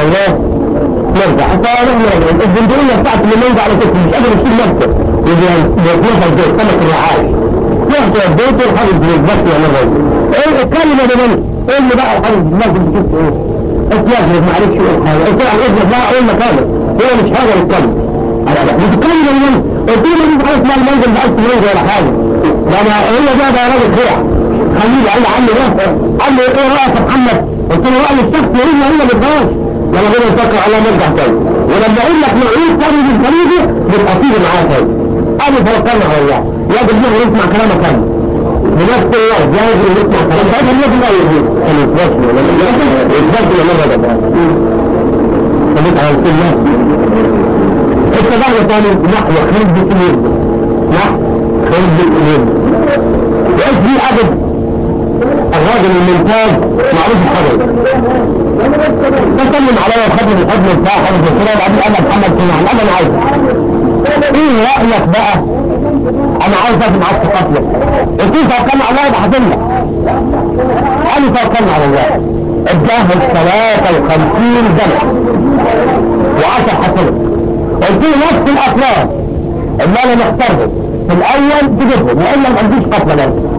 الله نرجع فنحن الجندية بتاعت اللي نرجع على كتف مش قادر يشيل نفسه يتنفس زي السمك الرعاش ياخد البيت والحاجة بس يا مرة ايه الكلمة ده من ايه اللي بقى الحاجة لازم تشوف ايه اتياجرك معلش ايه حاجة قلت له اذنك بقى اقول مكانك هو مش حاجة يتكلم انا لا بتتكلم من قلت له مش عارف ما المنزل ب 1000 جنيه ولا حاجة ده انا هو ده ده راجل خير خليه قال لي عمي ده قال لي ايه رايك يا محمد قلت له رايي الشخص يريد هي ما بيبقاش لما قلنا نفكر على نرجع تاني ولما اقول لك نعيد تاني من خليجه نبقى تيجي معاه تاني قال لي توكلنا على الله يجب ان نسمع كلامك تاني بنفس الوقت يجب ان نسمع كلامك تاني هذا الذي لا يجوز كان يتبسم ولا يتبسم ولا مرة ده خليك على الكلمة اتبعنا تاني نحو خلد اليد نحو خلد اليد وايش في ابد الراجل الممتاز معروف الخبر تسلم علي الخدم الخدم بتاع خدم الكلام بعدين انا محمد سمع انا انا عايز ايه رايك بقى انا عايز اخد معاك في قتلك قلت له توكلنا على الله بحسن لك قال لي توكلنا على الله اتجهز 53 جنة و10 حسنة قلت له نفس الافلام اللي انا مختارهم في الاول تجيبهم والا ما عنديش قتله برضه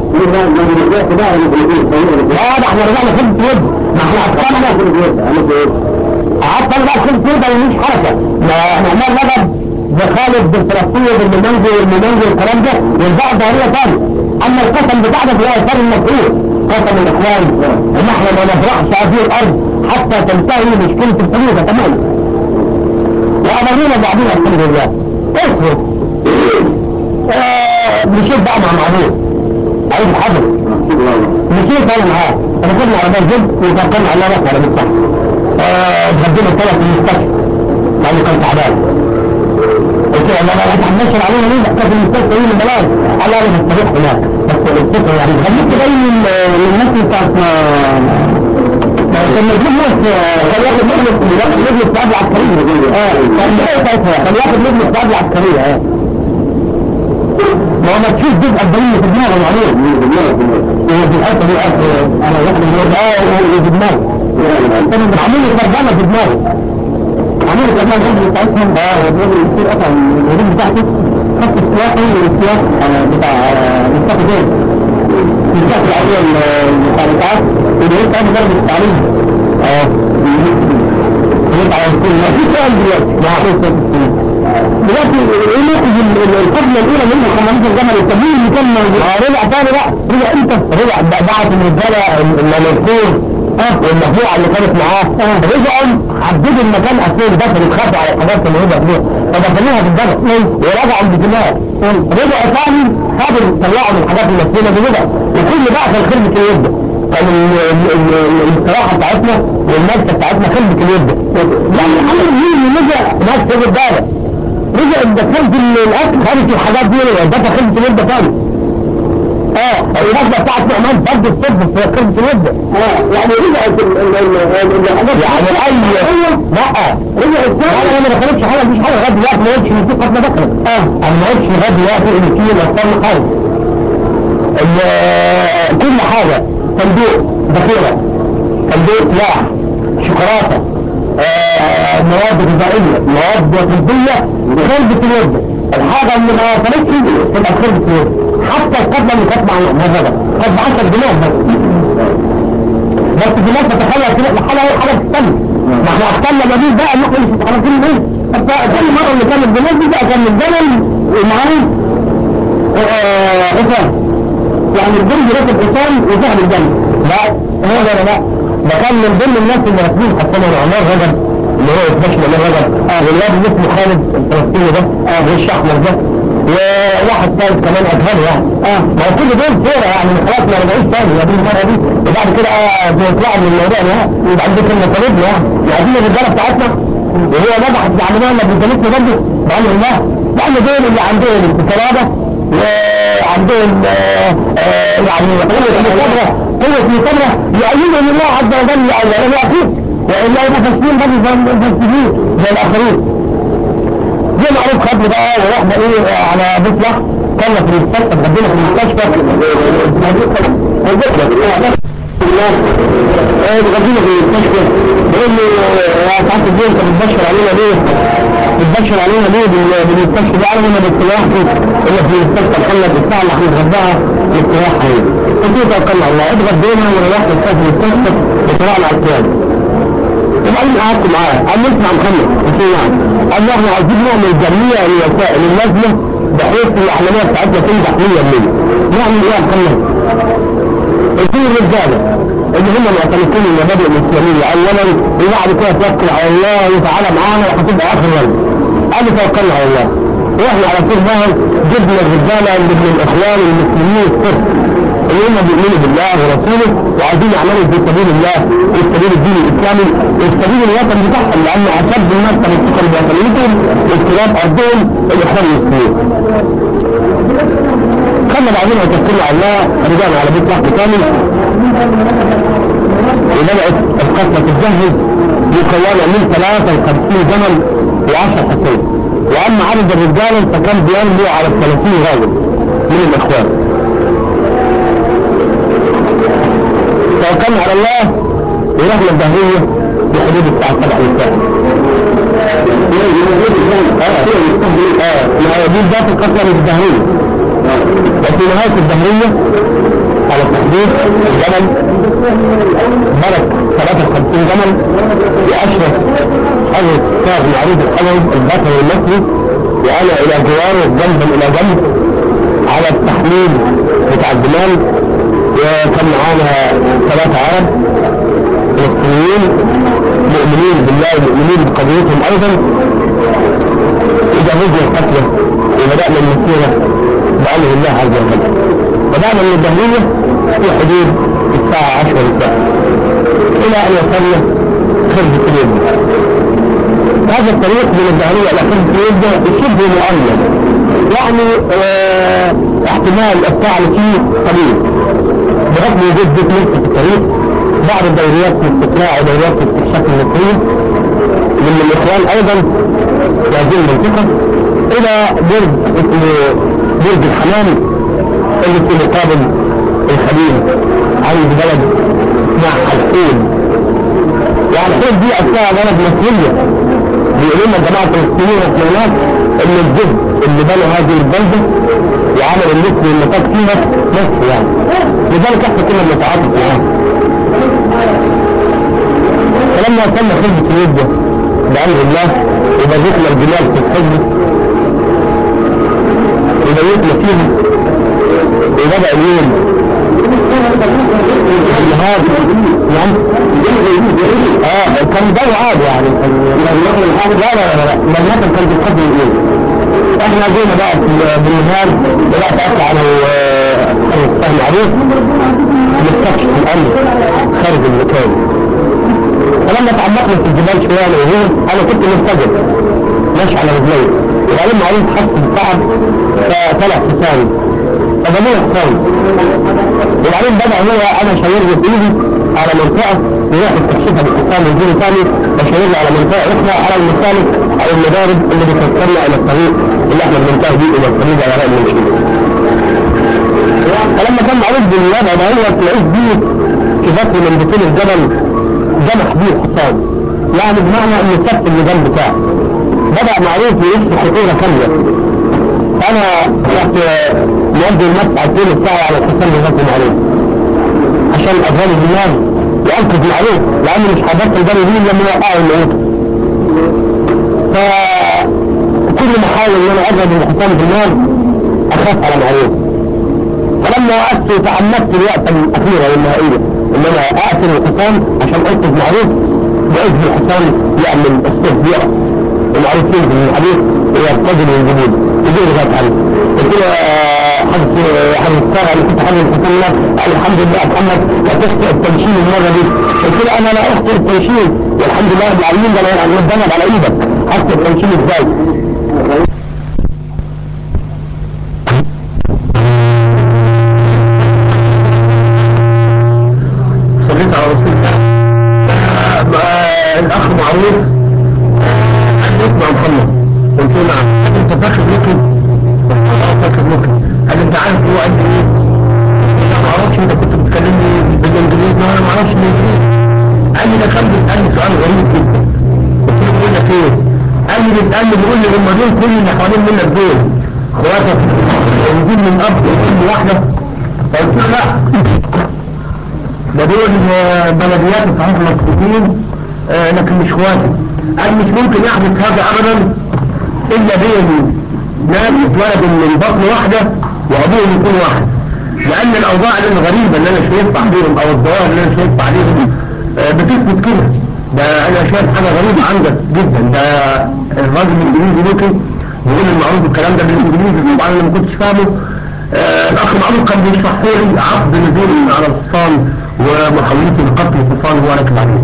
لا ده احنا رجعنا خلف يد ما احنا اطفالنا قعدت انا بقى خلف يد ومش حركه ما احنا نلعب بخالد بالفلسطيني بالمنزل والمنزل والكلام ده والبعض ظاهريه ثاني اما القسم بتاعنا فهو اثار المسؤول قسم الاخوان ان احنا ما نفرحش هذه الارض حتى تنتهي مشكله الحدود تماما وامرنا بعضنا الحمد لله اصبر آه مشيت بقى مع معروف عايز حضر مشيت انا معاه انا كنا على بال جد وفكرنا على راسي على مستحى اتغدينا سوا في المستشفى لانه كان تعبان قلت له انا انا هتحمسن علينا ليه بحكي في المستشفى ايه الملاذ قال انا بستريح هناك بس الفكره يعني خليك جاي من من الناس بتاعت كان مجنون ناس كان ياخد مجلس ياخد مجلس السعادة العسكرية اه كان كان ياخد مجلس السعادة العسكرية اه ما هو ما تشوف جزء الدليل في دماغه معروف هو في الحته دي انا واحد من اه هو في دماغه عامل لي ترجمه في دماغه عامل لي ترجمه الرجل بتاعتهم اه الراجل يصير قطع الرجل بتاعته خط السياقي والسياق بتاع مصطفى زين في السياق العادية بتاع الإسعاف اللي هي كان درجة التعليم اه يبقى كل ما في سؤال دلوقتي معروف دلوقتي ايه موقف القبلة الاولى منه خمسة الجمل التمويل اللي كان موجود اه رجع تاني بقى رجع امتى رجع بعت الرجالة المنصور اه والمجموعة اللي كانت معاه اه رجعوا حددوا المكان اصلا دخلوا اتخافوا على الحاجات اللي هو فيها فدخلوها في الجبل ورجعوا البجمال رجعوا تاني خدوا طلعوا من الحاجات المسلمة دي رجعوا وكل بقى كان خدمة اليد كان الاستراحة بتاعتنا والمادة بتاعتنا خدمة اليد يعني الحمد لله رجع ناس تاخد بالك رجع دخلت الاكل خدت الحاجات دي ودفع خدمة اليد تاني اه الرجعة بتاعت نعمان برضه الطب في خدمة اليد اه يعني رجعت الحاجات يعني اي لا رجع ازاي انا ما دخلتش حاجه مفيش حاجه لغايه دلوقتي ما قلتش ان في قبل دخلت اه انا ما قلتش لغايه دلوقتي ان في الاطفال خالص كل حاجه صندوق ذخيره صندوق سلاح شوكولاته آه مواد غذائيه مواد طبيه خربة اليد الحاجه اللي ما وصلتش تبقى خربة اليد حتى القبله اللي كانت مع هذا قد 10 جنيه بس بس في ناس تتخيل كده الحاله هي حاجه تستنى ما احنا احتلنا مدينة بقى ان احنا مش متعرفين ليه كل مره اللي كانت بالناس دي بقى كان الجبل ومعاه حسام يعني الجند راكب حسام وسهل الجنة لا لا لا لا ده كان من ضمن الناس اللي راكبين حسام وعمار رجب اللي هو اسمه عمار رجب والواد اللي اسمه خالد الفلسطيني ده والش احمر ده وواحد ثالث كمان اجهل يعني اه ما هو كل دول صورة يعني خلاص ما رجعوش تاني يا دي المرة دي وبعد كده بيطلعوا من الموضوع ده وبعد كده المطالب يعني عايزين الرجالة بتاعتنا وهو نجحت بعملها اللي بيجلسنا برضه بأمر الله لأن دول اللي عندهم انتصارابة وعندهم يعني قوة مصابرة قوة مصابرة يعينهم الله عز وجل يعني أنا أكيد وإلا يبقى تسليم برضه فلسفيين زي الآخرين دي معروف خدنا بقى ورحنا ايه على بيت كنا في المستشفى اتغدينا في المستشفى الله بغضينا في المستشفى بقول له يا سعاده الدين انت بتبشر علينا ليه؟ بتبشر علينا ليه بالمستشفى ده انا ما بستريحش الا في المستشفى خلت الساعه اللي هنتغداها الاستراحه هي قلت له توكلنا على الله اتغدينا وريحنا في المستشفى وطلعنا على الكلام وبعدين قعدت معاه قال لي اسمع محمد قلت له نعم قال لي احنا عايزين نعمل جميع الوسائل اللازمه بحيث العمليه بتاعتنا تنجح 100% نعمل ايه يا محمد؟ قلت له الرجاله اللي هم معتمدين المبادئ الاسلاميه اولا وبعد كده توكل على الله وتعالى معانا وهتبقى اخر رجل قال لي توكلنا على الله واحنا على سير ظهر جبنا الرجاله اللي من الاخوان المسلمين الصرف اللي هم بيؤمنوا بالله ورسوله وعايزين يعملوا في سبيل الله وفي سبيل الدين الاسلامي وفي سبيل الوطن بتاعهم لان اشد الناس تمسكا بوطنيتهم واضطراب ارضهم الاخوان المسلمين. خلنا بعدين توكلنا على الله رجعنا على بيت واحد كامل وبدات القصه تتجهز مكونه من 53 جمل و10 حصين واما عدد الرجال فكان بينمو على 30 راجل من الاخوان توكلنا على الله ورحنا الدهرية بحدود الساعة 7 مساء اه اه ما دي ده في القصة من الدهرية وفي نهاية الدهرية على تحديد الجمل بلد 53 جمل بأشرف حضرة الساغ معروف الحضري البطل المصري وأنا إلى جواره جنبا إلى جنب على التحليل بتاع الجمال وكان معانا ثلاثة عرب فلسطينيين مؤمنين بالله ومؤمنين بقضيتهم أيضا وجهزنا القتلى وبدأنا المسيرة بأمر الله عز وجل بدأنا من الدهرية في حدود الساعة 10 مساء إلى أن وصلنا خرج اليوم هذا الطريق من الدهرية إلى خرج اليوم شبه مؤمن يعني اه احتمال الفعل فيه قليل بحكم وجود بيت مصر في الطريق بعض الدوريات في الاستقلاع ودوريات في استكشاف المصريين من الاخوان ايضا في هذه المنطقه الى برج اسمه برج الحمام اللي في مقابل الخليل عند بلد اسمها حلحون يعني حلحون دي اصلها بلد مصريه بيقولوا لنا الجماعه الفلسطينيين هناك ان الجد اللي بنوا هذه البلده وعمل المصري النتاج فيها مصر يعني لذلك احنا كنا بنتعاطف معاه فلما وصلنا خدمة اليد ده بأمر الله وبرزقنا الجمال في الخدمة وبيتنا فيها وبدأ اليوم النهار نعم اه كان جو عادي يعني كان لا لا لا لا المكان كان بيتقدم اليوم احنا جينا بقى بالنهار بدأت اطلع على السهم معروف نستكشف الامر خارج المكان فلما تعمقنا في الجبال شويه انا وهو انا كنت مستجد ماشي على رجلي وبعدين معروف حس بالتعب فطلع حسام فجابوه حسام وبعدين بدا هو انا شاور له بايدي على منطقه يروح يستكشفها بالحسام ويجيله ثاني بشاور له على منطقه اخرى على المسالك او المضارب اللي بتوصلنا الى الطريق اللي احنا بننتهي بيه الى الطريق على المنشيه فلما كان معروف بالوضع ده هو تلاقيه بيه في بطن من بطون الجبل جمح بيه الحصان يعني بمعنى انه سبت اللجام بتاعه بدأ معروف يلف خطورة كاملة انا رحت مودي المدفع طول الساعة على الحصان اللي معروف عشان اضربه بالنار وانقذ معروف لانه مش هبطل بالي بيه لما يوقعوا الموت فكل ما احاول ان انا اضرب الحصان بالنار اخاف على معروف فلما وقفت وتعمدت الوقت الاخيره والنهائيه ان انا اقتل الحصان عشان انقذ معروف باذن الحصان يعمل الصوت يقف ومعروف ينزل من الحديث ويرتجل ويجيبون يجيب لي فتح قلت له حدث حدث الساعه اللي كنت حدث الحصان الله قال الحمد لله يا محمد هتخطئ التنشين المره دي قلت له انا لا اخطئ التنشين والحمد لله رب العالمين ده انا متدرب على ايدك اخطئ التنشين ازاي صليت على رسول الله الاخ معروف اسمع محمد قلت له نعم انت فاكر ممكن اه فاكر ممكن قال انت عارف هو قد ايه اعرفش انت كنت بتكلمني بالانجليزي وانا ما اعرفش الانجليزي قال لي ده كان بيسالني سؤال غريب جدا قلت له بقول لك ايه قال لي بيسالني بيقول لي هم دول كل اللي حوالين منك دول اخواتك موجودين من اب وام واحده فقلت له لا ده دول بلديات صحيح مصريين آه، لكن مش اخواتي قال مش ممكن يحدث هذا ابدا الا بين ناس اتولدوا من بطن واحده وابوهم يكون واحد لان الاوضاع الغريبه اللي انا شايفها عليهم او الظواهر اللي انا شايفها عليهم آه، بتثبت كده ده انا شايف حاجه غريبه عندك جدا ده الراجل الانجليزي ممكن بيقول المعروف الكلام ده بالانجليزي طبعا انا ما كنتش فاهمه آه، الاخ معروف كان بيشرح لي عقد نزول على الحصان ومحاولته لقتل الحصان وهو راكب عليه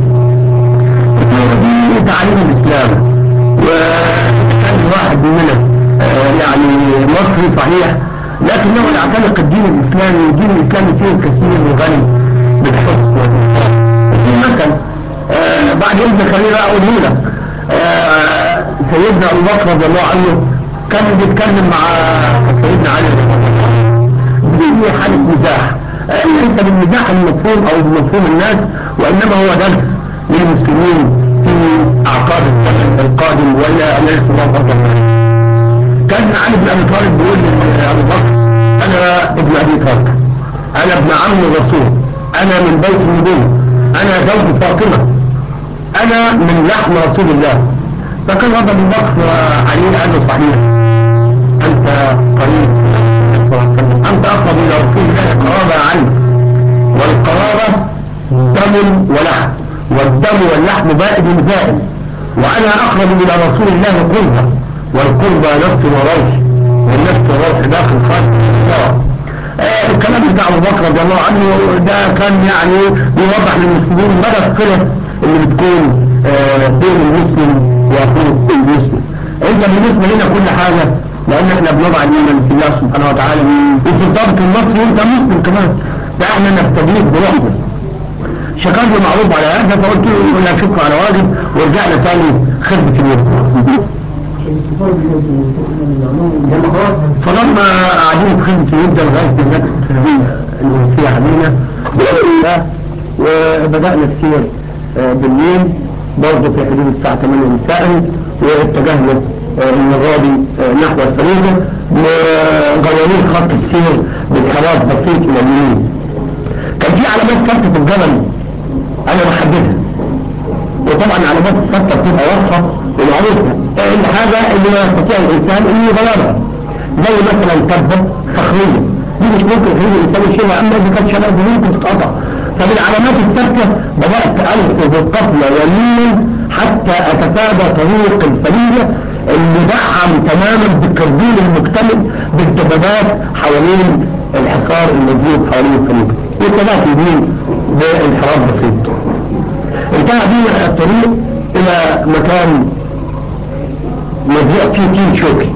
دي تعاليم الاسلام وكان واحد مننا آه، يعني مصري صحيح لكنه يعتنق الدين الاسلامي والدين الاسلامي فيه الكثير وغني بالحب والإنفاق. في مثل آه، بعد اذن خلينا اقوله لك آه، سيدنا ابو بكر رضي الله عنه كان بيتكلم مع سيدنا علي رضي الله عنه زي حالة مزاح آه، ليس بالمزاح المفهوم او بمفهوم الناس وانما هو درس للمسلمين في اعقاب الزمن القادم والى ان يرث الله فرضا كان علي بن ابي طالب بيقول لابو بكر انا ابن ابي طالب انا ابن عم الرسول انا من بيت النبوه انا زوج فاطمه انا من لحم رسول الله فكان رد ابو بكر عليه قال له صحيح انت قريب صلى الله عليه وسلم انت اقرب الى رسول الله قرابه عنه والقرابه دم ولحم والدم واللحم بائد زائد وانا اقرب الى رسول الله قربا والقربى نفس وروح والنفس وروح داخل خارج الله آه الكلام بتاع ابو بكر رضي الله عنه ده كان يعني بيوضح للمسلمين مدى الصله اللي بتكون آه بين المسلم واخوه المسلم انت بالنسبه لنا كل حاجه لان احنا بنضع الايمان في الله سبحانه وتعالى وفي الضابط المصري انت مسلم كمان ده احنا نبتديك بروحنا شكرت له معروف على هذا فقلت له لا شكر على واجب ورجعنا تاني خدمه اليوم فلما قاعدين في خدمة اليد لغاية دلوقتي الأنسية علينا وبدأنا السير آه، بالليل برضه في حدود الساعة 8 مساء واتجهنا آه، المرة دي آه، نحو الفريدة وغيرين خط السير بانحراف بسيط إلى اليمين كان في علامات ثابتة في الجبل أنا بحددها وطبعا علامات الثابتة بتبقى واضحة ومعروفة الحاجة اللي لا يستطيع الإنسان أن يغيرها زي مثلا كبة صخرية دي مش ممكن يخلي الإنسان يشيلها أما إذا كانت شبه دي ممكن تتقطع فبالعلامات الثابتة بدأت ألقي بالقفل يمينا حتى أتفادى طريق الفريدة اللي دعم تماما بالكربون المكتمل بالدبابات حوالين الحصار الموجود حوالين الفريدة واتجهت يمين بانحراف بسيط انتهى بينا الطريق الى مكان مضيق فيه تين شوكي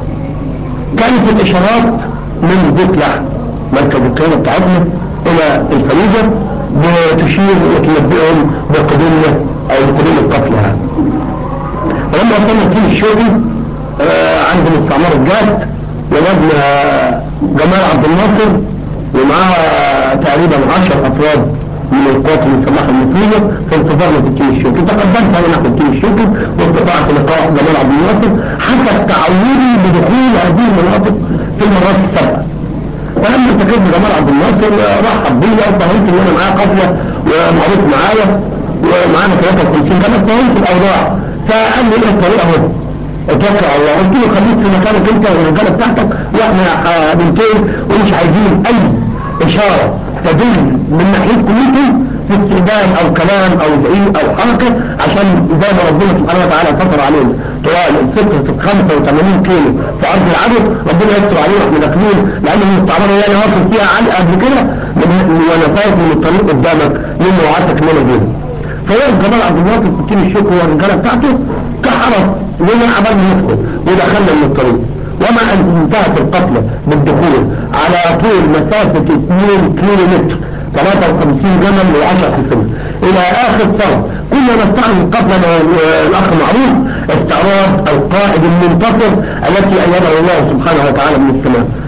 كانت الاشارات من بيت لحم مركز القيادة بتاعتنا الى الفريدة بتشير وتنبئهم بقدومنا او بقدوم القتل هذا ولما وصلنا تين الشوكي آه عند مستعمر الجاد وجدنا جمال عبد الناصر ومعاه تقريبا 10 افراد من القوات المسلحه المصريه في انتظارنا في التيم الشوكي تقدمت انا نحو التيم الشوكي واستطعت لقاء جمال عبد الناصر حتى تعودي بدخول هذه المناطق في المرات السابقه فلما التقيت بجمال عبد الناصر رحب بيا وفهمت ان انا معايا قافله ومعروف معايا ومعانا 53 كانت فهمت الاوضاع فقال لي ايه الطريقه اهو اتوكل على الله قلت له خليك في مكانك انت والرجاله بتاعتك واحنا بنتين ومش عايزين اي اشاره تدل من ناحيتكم انتم في استقبال او كلام او زعيم او حركه عشان زي ما ربنا سبحانه وتعالى ستر علينا طوال فتره 85 كيلو في ارض العدو ربنا يستر علينا واحنا داخلين لان المستعمره اللي انا واقف فيها علقه قبل كده وانا فايت من الطريق قدامك مما وعدتك ان انا اجيبه فوقف جمال عبد الناصر في التيم الشوكي والرجاله بتاعته كحرس لنا عبال ما ندخل ودخلنا من الطريق وما ان انتهت القتلى بالدخول على طول مسافة 2 كيلو متر 53 جمل و10 حصنة الى اخر فرد كنا نستعمل قبل الاخ معروف استعراض القائد المنتصر التي ايده الله سبحانه وتعالى من السماء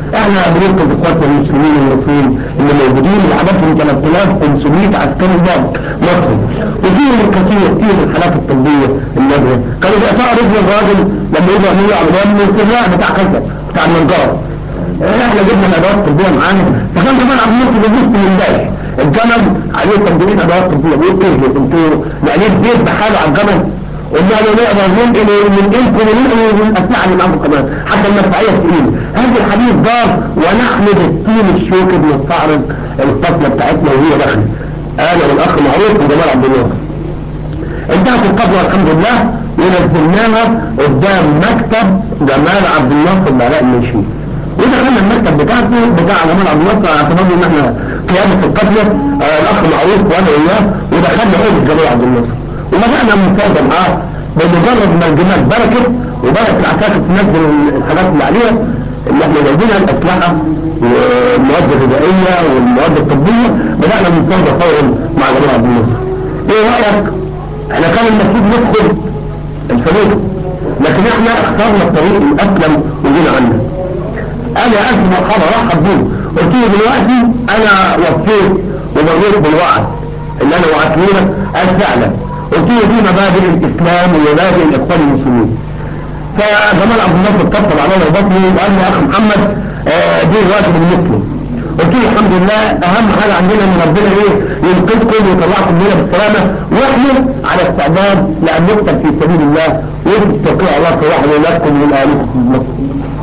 احنا بننقذ اخواتنا المسلمين المصريين اللي موجودين اللي عددهم 3500 عسكري ضابط مصري وفيهم الكثير فيهم الحالات الطبيه النادره كانوا بيقطعوا رجل الراجل لما يجوا يعملوا عمليه من السلاح بتاع كذا بتاع المنجره احنا جبنا الادوات الطبيه معانا فكان كمان عبد الناصر بيبص من امبارح الجمل عليه صندوقين ادوات طبيه بيقول ايه انتوا يعني البيت بحاله على الجمل قلنا له نقدر ننقل ننقلكم وننقل من الاسلحه اللي معاكم كمان حتى المدفعيه الثقيله هذا الحديث دار ونحن بالطين الشوكي بنستعرض القتله بتاعتنا وهي داخله انا والاخ معروف وجمال عبد الناصر انتهت القتله الحمد لله ونزلناها قدام مكتب جمال عبد الناصر بعلاء المنشي ودخلنا المكتب بتاعته بتاع جمال عبد الناصر على اعتبار ان احنا قياده القتله آه الاخ معروف وانا وياه ودخلنا اوضه جمال عبد الناصر وبدأنا مفاوضة معاه بمجرد ما الجمال بركت وبدأت العساكر تنزل الحاجات اللي عليها اللي احنا جايبينها الأسلحة والمواد الغذائية والمواد الطبية بدأنا مفاوضة فورا مع جمال عبد الناصر ايه رأيك؟ احنا كان المفروض ندخل الفريق لكن احنا اخترنا الطريق الأسلم وجينا عنه انا ألف مرحبا رحب بيه قلت له دلوقتي انا وفيت ومريت بالوعد اللي انا وعدته لك قال فعلا قلت له دي مبادئ الاسلام ومبادئ الاخوان المسلمين فجمال عبد الناصر طبطب عليا وبصني وقال لي يا اخ محمد آه دي الواجب المسلم قلت له الحمد لله اهم حاجه عندنا ان ربنا ايه ينقذكم ويطلعكم لنا بالسلامه واحنا على استعداد لان نقتل في سبيل الله وتوقيع الله في واحد لكم ولآلكم في مصر.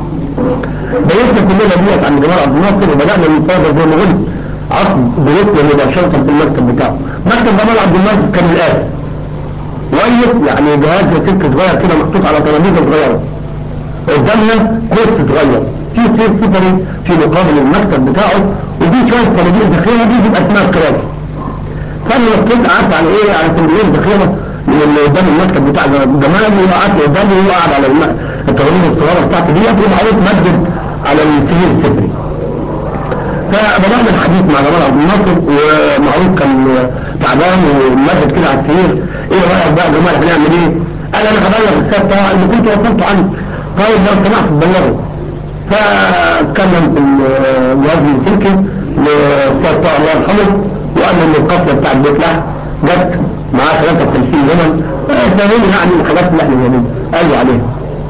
بيتنا كلنا ديت عند جمال عبد الناصر وبدانا المفاوضه زي ما قلت عقد بوصله مباشره في المكتب بتاعه. مكتب جمال عبد الناصر كان الاتي كويس يعني جهاز لسلك صغير كده محطوط على ترابيزه صغيره قدامنا كرسي صغير في سير سفري في مقابل المكتب بتاعه وفي شويه صناديق ذخيره دي بيبقى اسمها الكراسي فانا لفيت قعدت على ايه على صناديق ذخيره من اللي قدام المكتب بتاع جمال وقعدت قدامي وهو قاعد على الم- الترابيزه الصغيره بتاعته ديت ومعروف مدد على السرير السفري فبدأنا الحديث مع جمال عبد الناصر ومعروف كان تعبان ومدد كده على السرير ايه رأيك بقى يا جمال هنعمل ايه؟ قال انا هبلغ السيد طه اللي كنت وصلت عنه طيب لو سمحت تبلغه فكلم الجهاز اللاسلكي للسيد طه الله يرحمه وقال له ان القتله بتاع البيت لحم جت معاه 53 جمل فهمنا يعني الحاجات اللي احنا جايبينها قال له عليها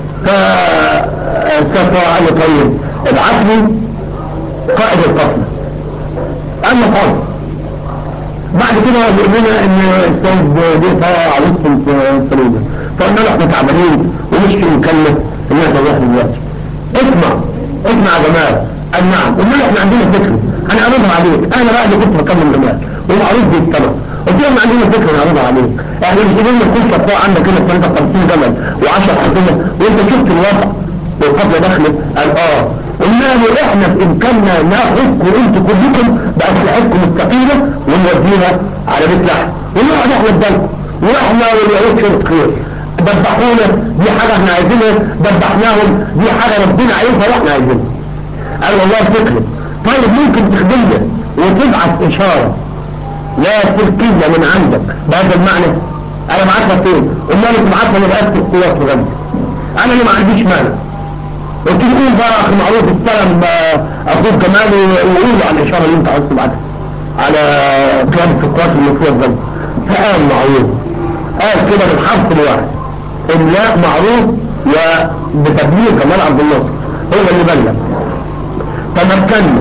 فالسيد طه قال له طيب ابعت لي قائد القتلى قال له حاضر بعد كده بيقول لنا ان السيد دي عروسكم في فلوجة فقلنا له احنا تعبانين ومش في مكلف ان احنا نروح دلوقتي اسمع اسمع يا جمال قال نعم قلنا له احنا عندنا فكره هنعرضها عليك انا بقى اللي كنت بكلم جمال ومعروف بيستمع قلت له احنا عندنا فكره نعرضها عليك احنا مش قلنا كل شقاء عندك هنا 53 جمل و10 حصينه وانت شفت الوضع والقبله دخلت قال اه قلنا له احنا في امكاننا ناخدكم انتوا كلكم باسلحتكم الثقيله ونوديها على بيت لحم ونقعد احنا بدلكم واحنا واليهود شرط خير ذبحونا دي حاجه احنا عايزينها ذبحناهم دي حاجه ربنا عايزها واحنا عايزينها قال والله فكره طيب ممكن تخدمنا وتبعت اشاره لا سلكيه من عندك بهذا المعنى انا بعتها فين؟ قلنا له تبعتها لرئاسه القوات في غزه انا اللي ما عنديش مانع قلت له قول بقى اخي معروف استلم اخوك جمال وقول له على الاشاره اللي انت عايز تبعتها على قياده القوات المصريه في غزه فقال معروف قال كده بالحرف الواحد املاء معروف وبتبليغ جمال عبد الناصر هو اللي بلغ تمكنا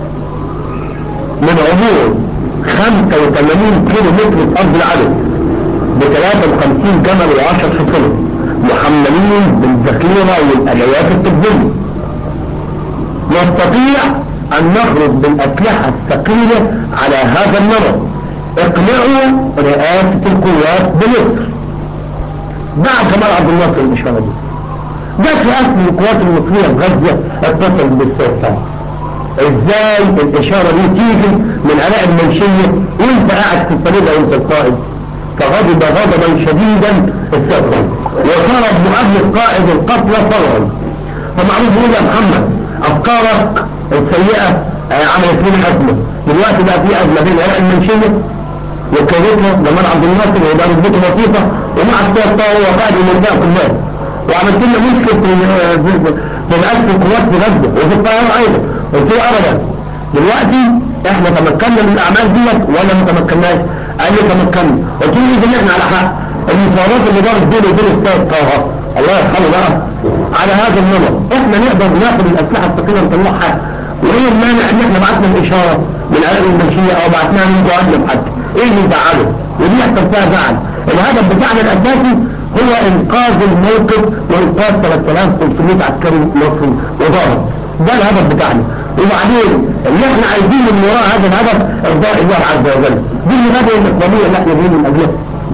من عبور 85 كيلو متر في ارض العدو ب 53 جمل و10 حصنه محملين بالذخيرة والأدوات الطبية نستطيع أن نخرج بالأسلحة الثقيلة على هذا النمط اقنعوا رئاسة القوات بمصر بعد جمال عبد الناصر الإشارة دي جت رئاسة القوات المصرية في غزة اتصل بالسلطان ازاي الإشارة دي تيجي من علاء المنشية وانت قاعد في الفريق وانت القائد فغضب غضبا شديدا السلطان وطلب مقابل قائد القتلى فورا فمعروف يقول يا محمد افكارك السيئه آه، عملت لنا ازمه دلوقتي بقى في ازمه بين عراق المنشيه وكادتها جمال عبد الناصر وده رتبته بسيطه ومع السيد طه هو قائد المنطقه كلها وعملت لنا مشكله في في- بنقسم قوات في غزه وفي الطيران ايضا قلت له ابدا دلوقتي احنا تمكنا من الاعمال ديت ولا ما تمكناش؟ قال لي تمكنا قلت له اذا احنا على حق المفاوضات اللي دارت بيني وبين السيد طه الله يرحمه بقى على هذا النمط احنا نقدر ناخد الاسلحه الثقيله نطلعها وايه المانع ان احنا بعتنا الاشاره من اهل المنشيه او بعتناها من جوانب حتى ايه اللي يزعله ودي يحصل فيها زعل الهدف بتاعنا الاساسي هو انقاذ الموقف وانقاذ 3500 عسكري مصري وضابط ده الهدف بتاعنا وبعدين اللي احنا عايزينه من وراء هذا الهدف ارضاء الله عز وجل دي المبادئ الاقواميه اللي احنا جايين من اجلها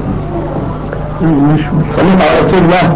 مش صليت على رسول الله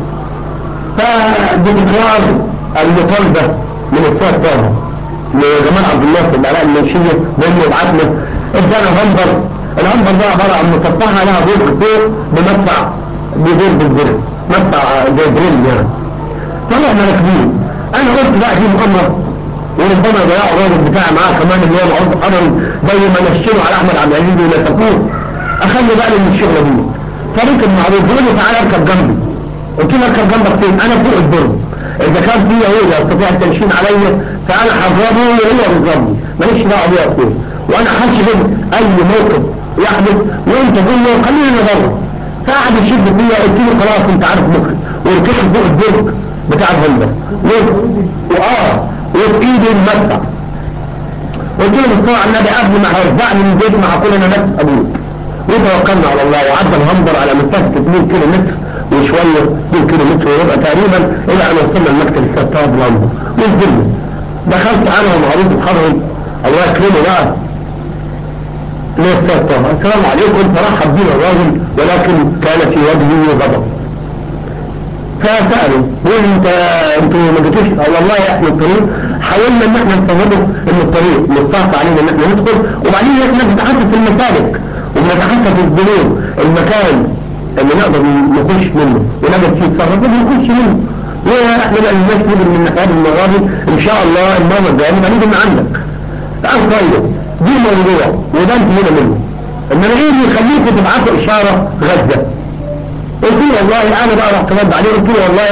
فبتكرار المطالبه من السيد طه لجمال عبد الناصر العلاء المنشيه بانه يبعتنا ادانا هنبر الهنبر ده عباره عن مسطحه لها برج فوق بمدفع بيدور بالبرج مدفع زي بريل يعني طلعنا راكبين انا قلت بقى دي مؤامره وربما يضيعوا الراجل بتاعي معاه كمان اللي هو العرض حضري زي ما نشنوا على احمد عبد العزيز ونسفوه اخلي بالي من الشغله دي فريق المعروف بيقول لي تعالى اركب جنبي قلت له اركب جنبك فين انا فوق البرج اذا كان في يهودي يستطيع التنشين عليا فانا هضربه وهو بيضربني ماليش دعوه بيه فين وانا هشهد اي موقف يحدث وانت جوه خلينا نضرب فقعد يشد فيا قلت له خلاص انت عارف مخرج وركبت فوق البرج بتاع الهندسه واه وفي ايدي المدفع قلت له بالصلاه على النبي قبل ما هيرزعني من بيتي ما هقول انا نفس ابوك وتوكلنا على الله وعدى الهندر على مسافه 2 كيلو متر وشويه 2 كيلو متر وربع تقريبا الى ان وصلنا لمكتب السيد طه بلندن ونزلنا دخلت انا ومعروف الحضري الله يكرمه بقى ليه السيد طه السلام عليكم فرحب بينا الراجل ولكن كان في وجهه غضب فسألوا قول انت انتوا ما جيتوش قال والله احنا الطريق حاولنا ان احنا نفهمه ان الطريق مستعصى علينا ان احنا ندخل وبعدين احنا بنتحسس المسالك وبنتحسس البنود المكان اللي نقدر نخش منه ونجد فيه صرف نخش منه واحنا بقى الناس نيجي من ناحيه المره دي ان شاء الله المره الجايه نبقى نيجي من عندك قال طيب دي موضوع وده انتهينا منه انما ايه اللي يخليكم تبعتوا اشاره غزه قلت له والله انا بقى رحت رد عليه قلت له والله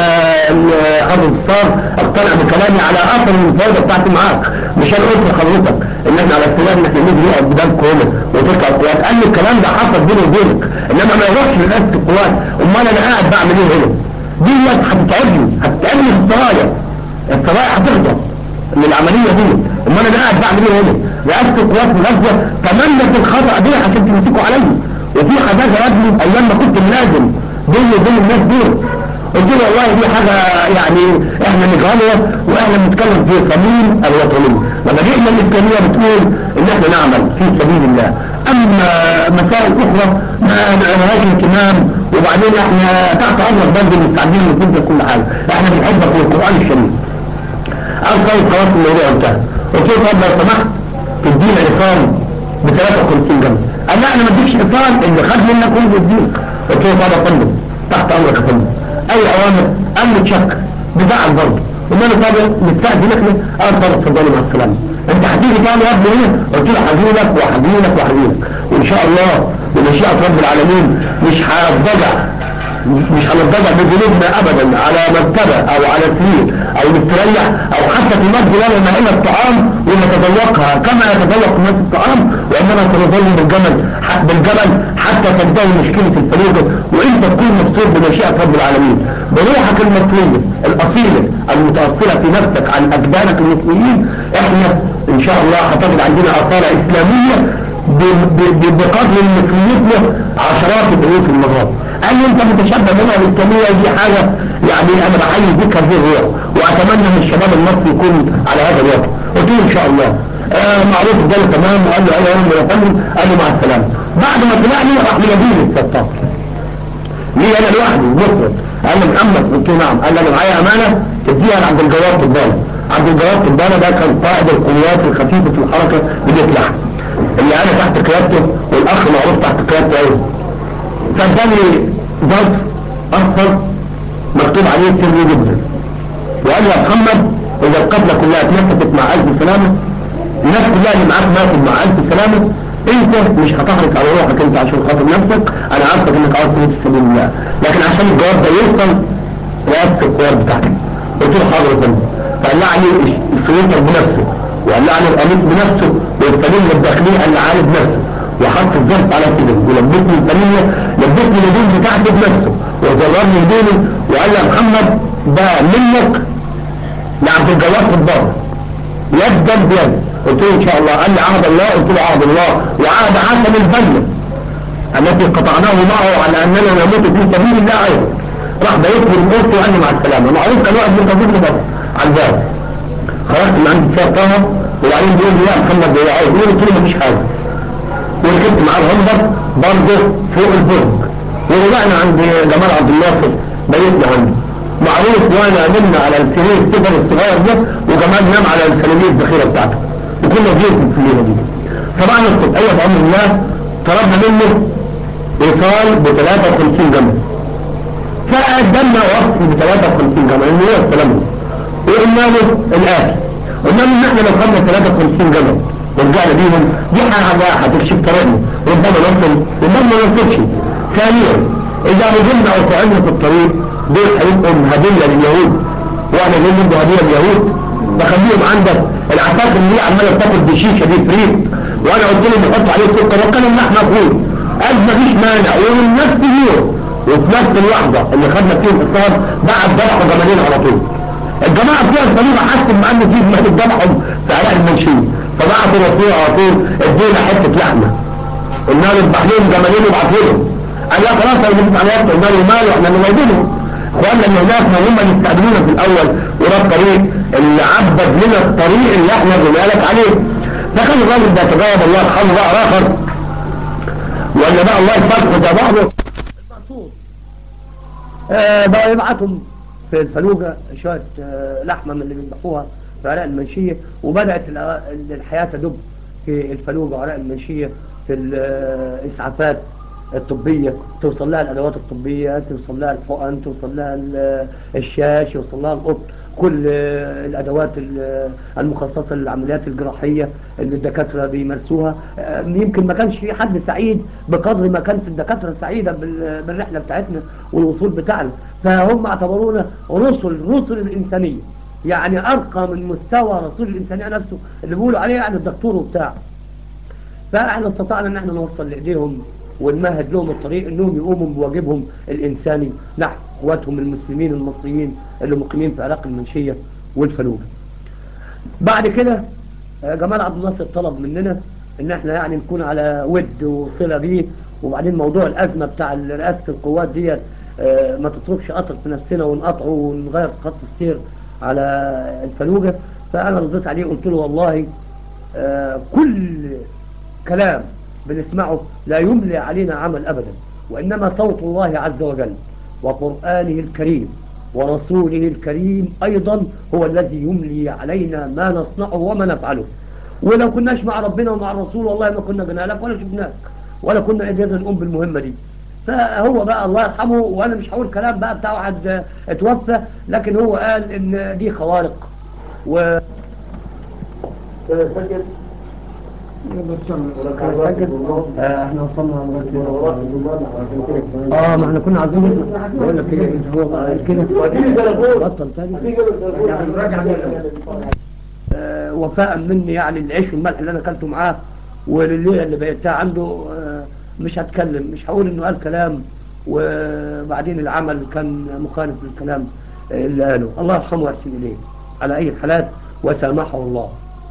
حافظ الصار اقتنع بكلامي على اثر المفاوضه بتاعتي معاك مش انا قلت لحضرتك ان احنا على السلام ان احنا نيجي نقعد قدامكم هنا وتركع القوات قال لي الكلام ده حصل بيني وبينك انما ما يروحش لرئاسه القوات امال انا قاعد بعمل ايه هنا؟ دي هتتعبني هتتعبني في السرايا السرايا هتغضب من العمليه دي امال انا قاعد بعمل ايه هنا؟ رئاسه القوات في غزه تمنت الخطا دي عشان تمسكوا عليا وفي حاجات يا ابني ايام ما كنت ملازم بيني وبين الناس دول قلت له والله دي حاجة يعني احنا نجهلها واحنا بنتكلم في صميم الوطنية مبادئنا الاسلامية بتقول ان احنا نعمل في سبيل الله اما مسائل اخرى ما نعملهاش اهتمام وبعدين احنا تحت امرك برضه مستعدين نكون في كل حاجة احنا بنحبك والقرآن الشريف قال طيب خلاص الموضوع انتهى قلت له طب لو سمحت تدينا ايصال ب 53 جنيه قال لا انا ما اديكش ايصال اللي خد منك هو بيديك قلت له طب يا فندم تحت امرك يا فندم اي اوامر قال لي تشك بزعل برضه قلنا له طب نستاذن احنا قال طب اتفضلوا مع السلامه انت هتيجي تاني يا ابني ايه؟ قلت له هجيلك وهجيلك وهجيلك وان شاء الله بمشيئه رب العالمين مش هنضجع مش هنضجع بجنودنا ابدا على مرتبه او على سرير او نستريح او حتى في مجد لنا مائله الطعام ونتذوقها كما يتذوق الناس الطعام وانما سنظل بالجمل بالجبل حتى تنتهي مشكله الفلوجه وانت تكون مبسوط بمشيئه رب العالمين بروحك المصريه الاصيله المتاصله في نفسك عن اجدادك المصريين احنا ان شاء الله هتجد عندنا اصاله اسلاميه بقدر المصريتنا عشرات الالوف المرات قال لي انت متشبه بالله الاسلاميه دي حاجه يعني انا بحيي بك هذه الروح واتمنى ان الشباب المصري يكون على هذا الوضع قلت له ان شاء الله آه معروف ده تمام وقال له ايوه يا فندم قال له مع السلامه بعد ما طلعني راح ليديني الستار ليه انا لوحدي مفرد قال لي محمد قلت له نعم قال لي انا معايا امانه تديها لعبد الجواد طبانه عبد الجواد طبانه ده كان قائد القوات الخفيفه في الحركه بديت لحم اللي انا تحت قيادته والاخ معروف تحت قيادته قوي فاداني ظرف اصفر مكتوب عليه سري جدا وقال لي يا محمد اذا القبله كلها اتمسكت مع الف سلامه الناس كلها اللي معاك ماتت مع الف سلامه انت مش هتحرص على روحك انت عشان خاطر نفسك انا عارفك انك عاوز تموت في سبيل الله لكن عشان الجواب ده يوصل رئاسه القوات بتاعتك قلت له حاضر يا فندم فقلع لي السويتر بنفسه وقلع لي القميص بنفسه والفانيلا الداخليه قلعها لي بنفسه وحط الظرف على صدري ولبسني الفانيلا لبسني الهدوم بتاعته بنفسه وزررني هدومي وقال لي يا محمد ده منك لعبد الجواد في الضرب يدا بيد قلت له ان شاء الله قال لي عهد الله قلت له عهد الله وعهد حسن البنا التي قطعناه معه على اننا نموت في سبيل الله ايضا راح بيتني من اوضتي وقال لي مع السلامه معروف كان واحد منتظرني بره على الباب خرجت من عند السيد طه وبعدين بيقول لي يا محمد ده عايز يقول قلت له مفيش حاجه وركبت معاه الهندر برضه فوق البرج ورجعنا عند جمال عبد الناصر بيتنا عنده معروف وانا نمنا على السرير السفر الصغير ده وجمال نام على السلامية الذخيره بتاعته وكنا بيركب في الليله دي صباحنا الصبح ايوه بامر الله طلبنا منه ايصال ب 53 جمل فقدمنا وصف ب 53 جمل ان هو السلام وقلنا له الاتي قلنا له ان احنا لو خدنا 53 جمل ورجعنا بيهم دي حاجه هتكشف طريقنا ربما نصل ربما ما نصلش ثانيا اذا نزلنا او طعمنا في الطريق دول هيبقوا هديه لليهود واحنا جايين ندي هديه لليهود بخليهم عندك العساكر اللي هي عماله بتاكل بشيشه دي فريق وانا قلت لهم نحط عليه سكر وكان اللحمه مفروض قال مفيش مانع ومن نفس اليوم وفي نفس اللحظه اللي خدنا فيه انتصار بعد ذبحوا جمالين على طول الجماعه بتوع الصليبه حسوا ان في مهد ذبحهم في عراق المنشيه فبعتوا رسول على طول ادينا حته لحمه قلنا له اذبح لهم جمالين وابعتوا لهم قال لا خلاص انا جبت عليها قلنا له ماله احنا اللي جايبينهم اخواننا اللي هناك ما هم اللي استقبلونا في الاول وده الطريق اللي عبد لنا الطريق اللي احنا قلنا لك عليه فكان الراجل ده تجاوب الله يرحمه بقى اخر ولا بقى الله يسامحه ده بعضه المقصود آه بقى يبعتهم في الفلوجة شوية آه لحمة من اللي بيذبحوها في عراق المنشية وبدأت الحياة تدب في الفلوجة وعراق المنشية في الإسعافات الطبية توصل لها الأدوات الطبية توصل لها الحقن توصل لها الشاش يوصل لها القط كل الأدوات المخصصة للعمليات الجراحية اللي الدكاترة بيمارسوها يمكن ما كانش في حد سعيد بقدر ما كانت الدكاترة سعيدة بالرحلة بتاعتنا والوصول بتاعنا فهم اعتبرونا رسل رسل الإنسانية يعني أرقى من مستوى رسول الإنسانية نفسه اللي بيقولوا عليه يعني الدكتور وبتاع فاحنا استطعنا ان احنا نوصل لايديهم ونمهد لهم الطريق انهم يقوموا بواجبهم الانساني نحو اخواتهم المسلمين المصريين اللي مقيمين في عراق المنشيه والفلوجه. بعد كده جمال عبد الناصر طلب مننا ان احنا يعني نكون على ود وصله بيه وبعدين موضوع الازمه بتاع رئاسه القوات ديت ما تتركش قطر في نفسنا ونقطعه ونغير خط السير على الفلوجه فانا رضيت عليه قلت له والله كل كلام بنسمعه لا يملي علينا عمل أبدا وإنما صوت الله عز وجل وقرآنه الكريم ورسوله الكريم أيضا هو الذي يملي علينا ما نصنعه وما نفعله ولو كناش مع ربنا ومع الرسول والله ما كنا جينا لك ولا شفناك ولا كنا قدرنا نقوم بالمهمة دي فهو بقى الله يرحمه وانا مش هقول كلام بقى بتاع واحد اتوفى لكن هو قال ان دي خوارق و سجل آه احنا وصلنا اه ما احنا كنا عايزين نسمع بقول لك كده هو كده بطل تاني آه وفاء مني يعني العيش والملح اللي انا اكلته معاه والليله اللي بقيتها عنده آه مش هتكلم مش هقول انه قال كلام وبعدين العمل كان مخالف للكلام اللي قاله الله يرحمه ويحسن اليه على اي الحالات وسامحه الله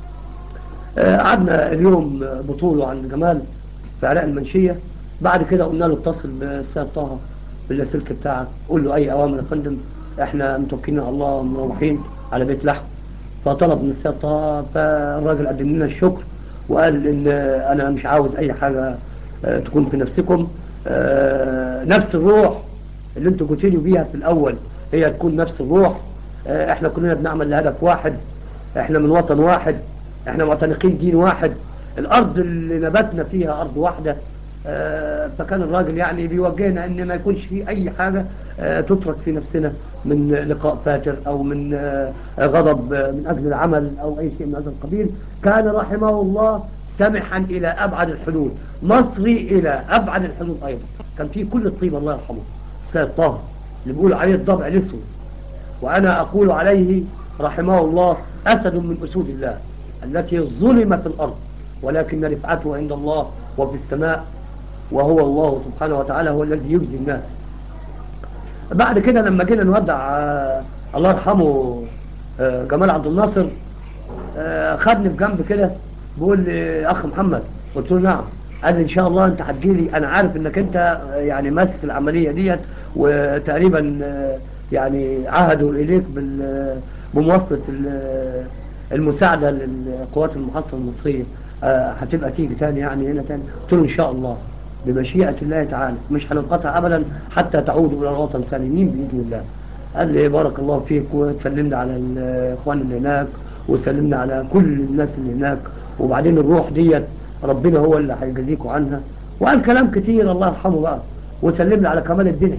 قعدنا اليوم بطوله عند جمال في عراق المنشية بعد كده قلنا له اتصل بالسيد طه باللاسلك بتاعك قول له اي اوامر يا فندم احنا متوكلين على الله مروحين على بيت لحم فطلب من السيد طه فالراجل قدم لنا الشكر وقال ان انا مش عاوز اي حاجة تكون في نفسكم نفس الروح اللي انتوا قلتوا بيها في الاول هي تكون نفس الروح احنا كلنا بنعمل لهدف واحد احنا من وطن واحد احنا معتنقين دين واحد الارض اللي نبتنا فيها ارض واحدة اه فكان الراجل يعني بيوجهنا ان ما يكونش في اي حاجة اه تترك في نفسنا من لقاء فاتر او من اه غضب من اجل العمل او اي شيء من هذا القبيل كان رحمه الله سمحا الى ابعد الحدود مصري الى ابعد الحدود ايضا كان في كل الطيب الله يرحمه السيد طه اللي بيقولوا عليه الضبع الاسود وأنا أقول عليه رحمه الله أسد من أسود الله التي ظلمت الأرض ولكن رفعته عند الله وفي السماء وهو الله سبحانه وتعالى هو الذي يجزي الناس بعد كده لما جينا نودع آه الله يرحمه آه جمال عبد الناصر آه خدني في جنب كده بيقول لي اخ محمد قلت له نعم قال لي ان شاء الله انت هتجيلي انا عارف انك انت يعني ماسك العمليه ديت وتقريبا يعني عهدوا اليك بال بمواصله المساعده للقوات المحصنه المصريه هتبقى تيجي تاني يعني هنا تاني قلت له ان شاء الله بمشيئه الله تعالى مش هننقطع ابدا حتى تعودوا الى الوطن سالمين باذن الله قال لي بارك الله فيك وسلمنا على الاخوان اللي هناك وسلمنا على كل الناس اللي هناك وبعدين الروح ديت ربنا هو اللي هيجازيكوا عنها وقال كلام كتير الله يرحمه بقى وسلمنا على كمال الدين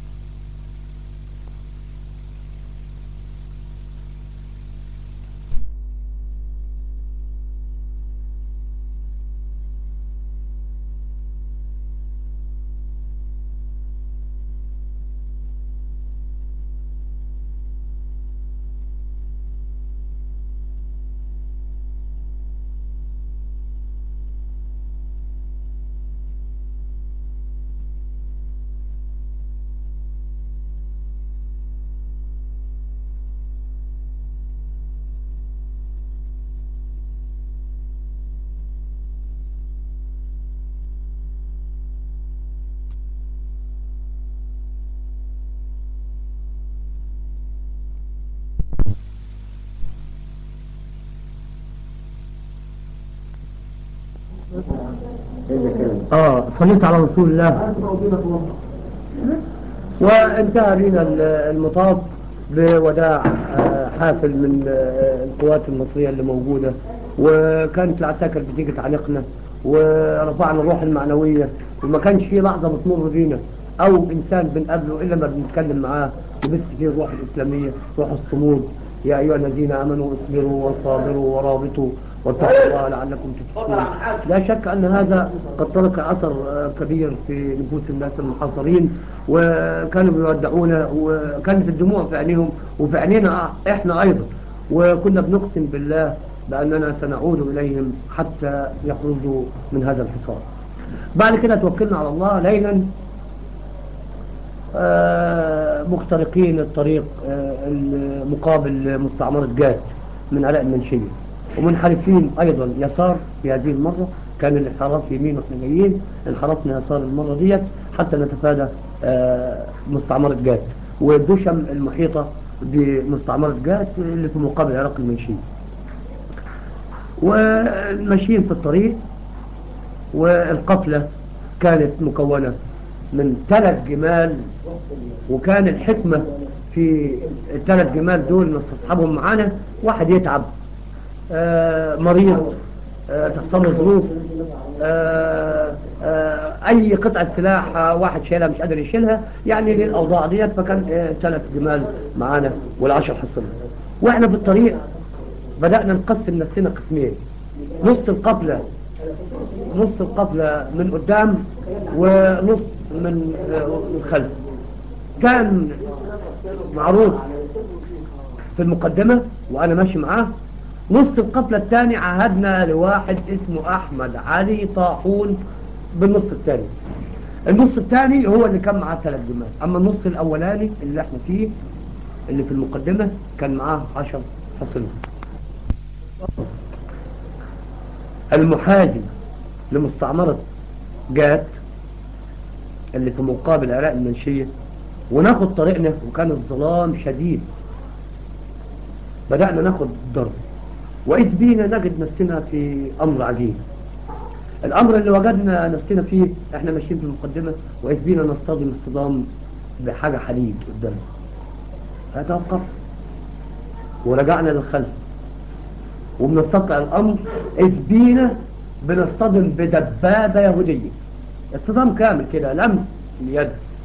اه صليت على رسول الله وانتهى بنا المطاف بوداع حافل من القوات المصرية اللي موجودة وكانت العساكر بتيجي تعليقنا ورفعنا الروح المعنوية وما كانش في لحظة بتمر بينا او انسان بنقابله الا ما بنتكلم معاه وبس فيه الروح الاسلامية روح الصمود يا ايها الذين امنوا اصبروا وصابروا ورابطوا واتقوا الله لعلكم تفلحون لا شك أن هذا قد ترك أثر كبير في نفوس الناس المحاصرين وكانوا بيودعونا وكانت الدموع في عينيهم وفي عينينا إحنا أيضا وكنا بنقسم بالله بأننا سنعود إليهم حتى يخرجوا من هذا الحصار بعد كده توكلنا على الله ليلا مخترقين الطريق المقابل مستعمرة جات من علاء المنشية ومنحرفين ايضا يسار في هذه المرة كان الانحراف يمين واحنا جايين انحرفنا يسار المرة ديت حتى نتفادى مستعمرة جات والدشم المحيطة بمستعمرة جات اللي في مقابل العراق المنشي والماشيين في الطريق والقفلة كانت مكونة من ثلاث جمال وكان الحكمة في الثلاث جمال دول نستصحبهم معانا واحد يتعب آه مريض آه تحصل له ظروف آه اي قطعة سلاح واحد شايلها مش قادر يشيلها يعني للاوضاع ديت فكان ثلاث جمال معانا والعشر حصلنا واحنا في الطريق بدأنا نقسم نفسنا قسمين نص القبلة نص القبلة من قدام ونص من الخلف كان معروض في المقدمة وانا ماشي معاه نص القفلة الثاني عهدنا لواحد اسمه احمد علي طاحون بالنص الثاني النص الثاني هو اللي كان معاه ثلاث جمال اما النص الاولاني اللي احنا فيه اللي في المقدمة كان معاه عشر حصنة المحازي لمستعمرة جات اللي في مقابل العراق المنشية وناخد طريقنا وكان الظلام شديد بدأنا ناخد ضرب وإذ بينا نجد نفسنا في أمر عجيب الأمر اللي وجدنا نفسنا فيه احنا ماشيين في المقدمة وإذ بينا نصطدم اصطدام بحاجة حديد قدامنا فتوقف ورجعنا للخلف وبنستطع الأمر إذ بينا بنصطدم بدبابة يهودية اصطدام كامل كده لمس اليد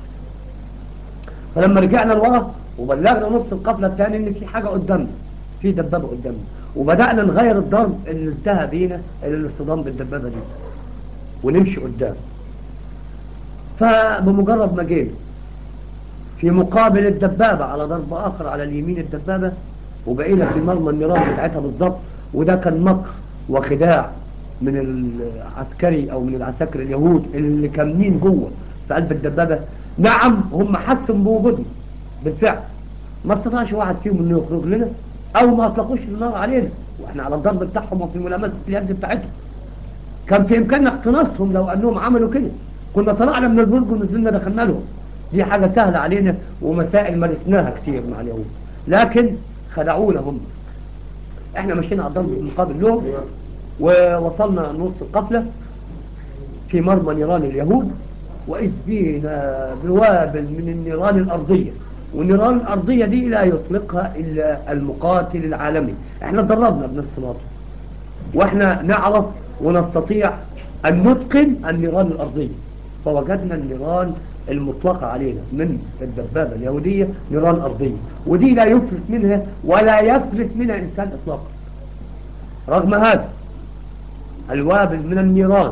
فلما رجعنا لورا وبلغنا نص القفلة الثاني ان في حاجة قدامنا في دبابة قدامنا وبدأنا نغير الضرب اللي انتهى بينا الى الاصطدام بالدبابة دي ونمشي قدام فبمجرد ما جينا في مقابل الدبابة على ضرب آخر على اليمين الدبابة وبقينا في مرمى النيران بتاعتها بالضبط وده كان مكر وخداع من العسكري أو من العساكر اليهود اللي كامنين جوه في قلب الدبابة نعم هم حسوا بوجودنا بالفعل ما استطاعش واحد فيهم انه يخرج لنا او ما اطلقوش النار علينا واحنا على الضرب بتاعهم وفي ملامسه اليد بتاعتهم كان في امكاننا اقتناصهم لو انهم عملوا كده كنا طلعنا من البرج ونزلنا دخلنا لهم دي حاجة سهلة علينا ومسائل مارسناها كتير مع اليهود لكن خدعونا هم احنا مشينا على الضرب مقابل لهم ووصلنا نص القفلة في مرمى نيران اليهود وإذ بينا بوابل من النيران الأرضية والنيران الأرضية دي لا يطلقها إلا المقاتل العالمي احنا اتدربنا بنفس الوقت واحنا نعرف ونستطيع أن نتقن النيران الأرضية فوجدنا النيران المطلقة علينا من الدبابة اليهودية نيران أرضية ودي لا يفلت منها ولا يفلت منها إنسان إطلاقا رغم هذا الوابل من النيران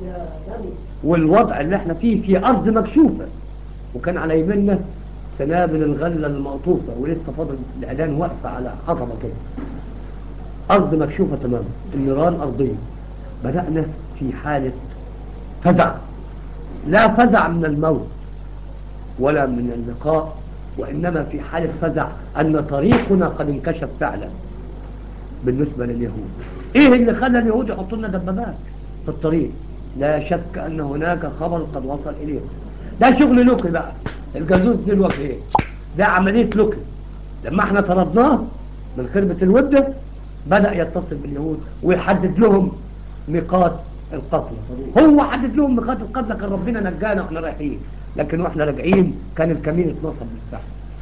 والوضع اللي احنا فيه في أرض مكشوفة وكان على يمنا سنابل الغلة المقطوفة ولسه فاضل الإعلان واقفة على حطبة كده أرض مكشوفة تماما النيران أرضية بدأنا في حالة فزع لا فزع من الموت ولا من اللقاء وإنما في حالة فزع أن طريقنا قد انكشف فعلا بالنسبة لليهود إيه اللي خلى اليهود يحطوا لنا دبابات في الطريق لا شك أن هناك خبر قد وصل إليهم ده شغل لوكي بقى الجاسوس دي الوقت ايه ده عملية لوكي لما احنا طردناه من خربة الودة بدأ يتصل باليهود ويحدد لهم ميقات القتل هو حدد لهم ميقات القتل كان ربنا نجانا واحنا رايحين لكن واحنا راجعين كان الكمين اتنصب بالفعل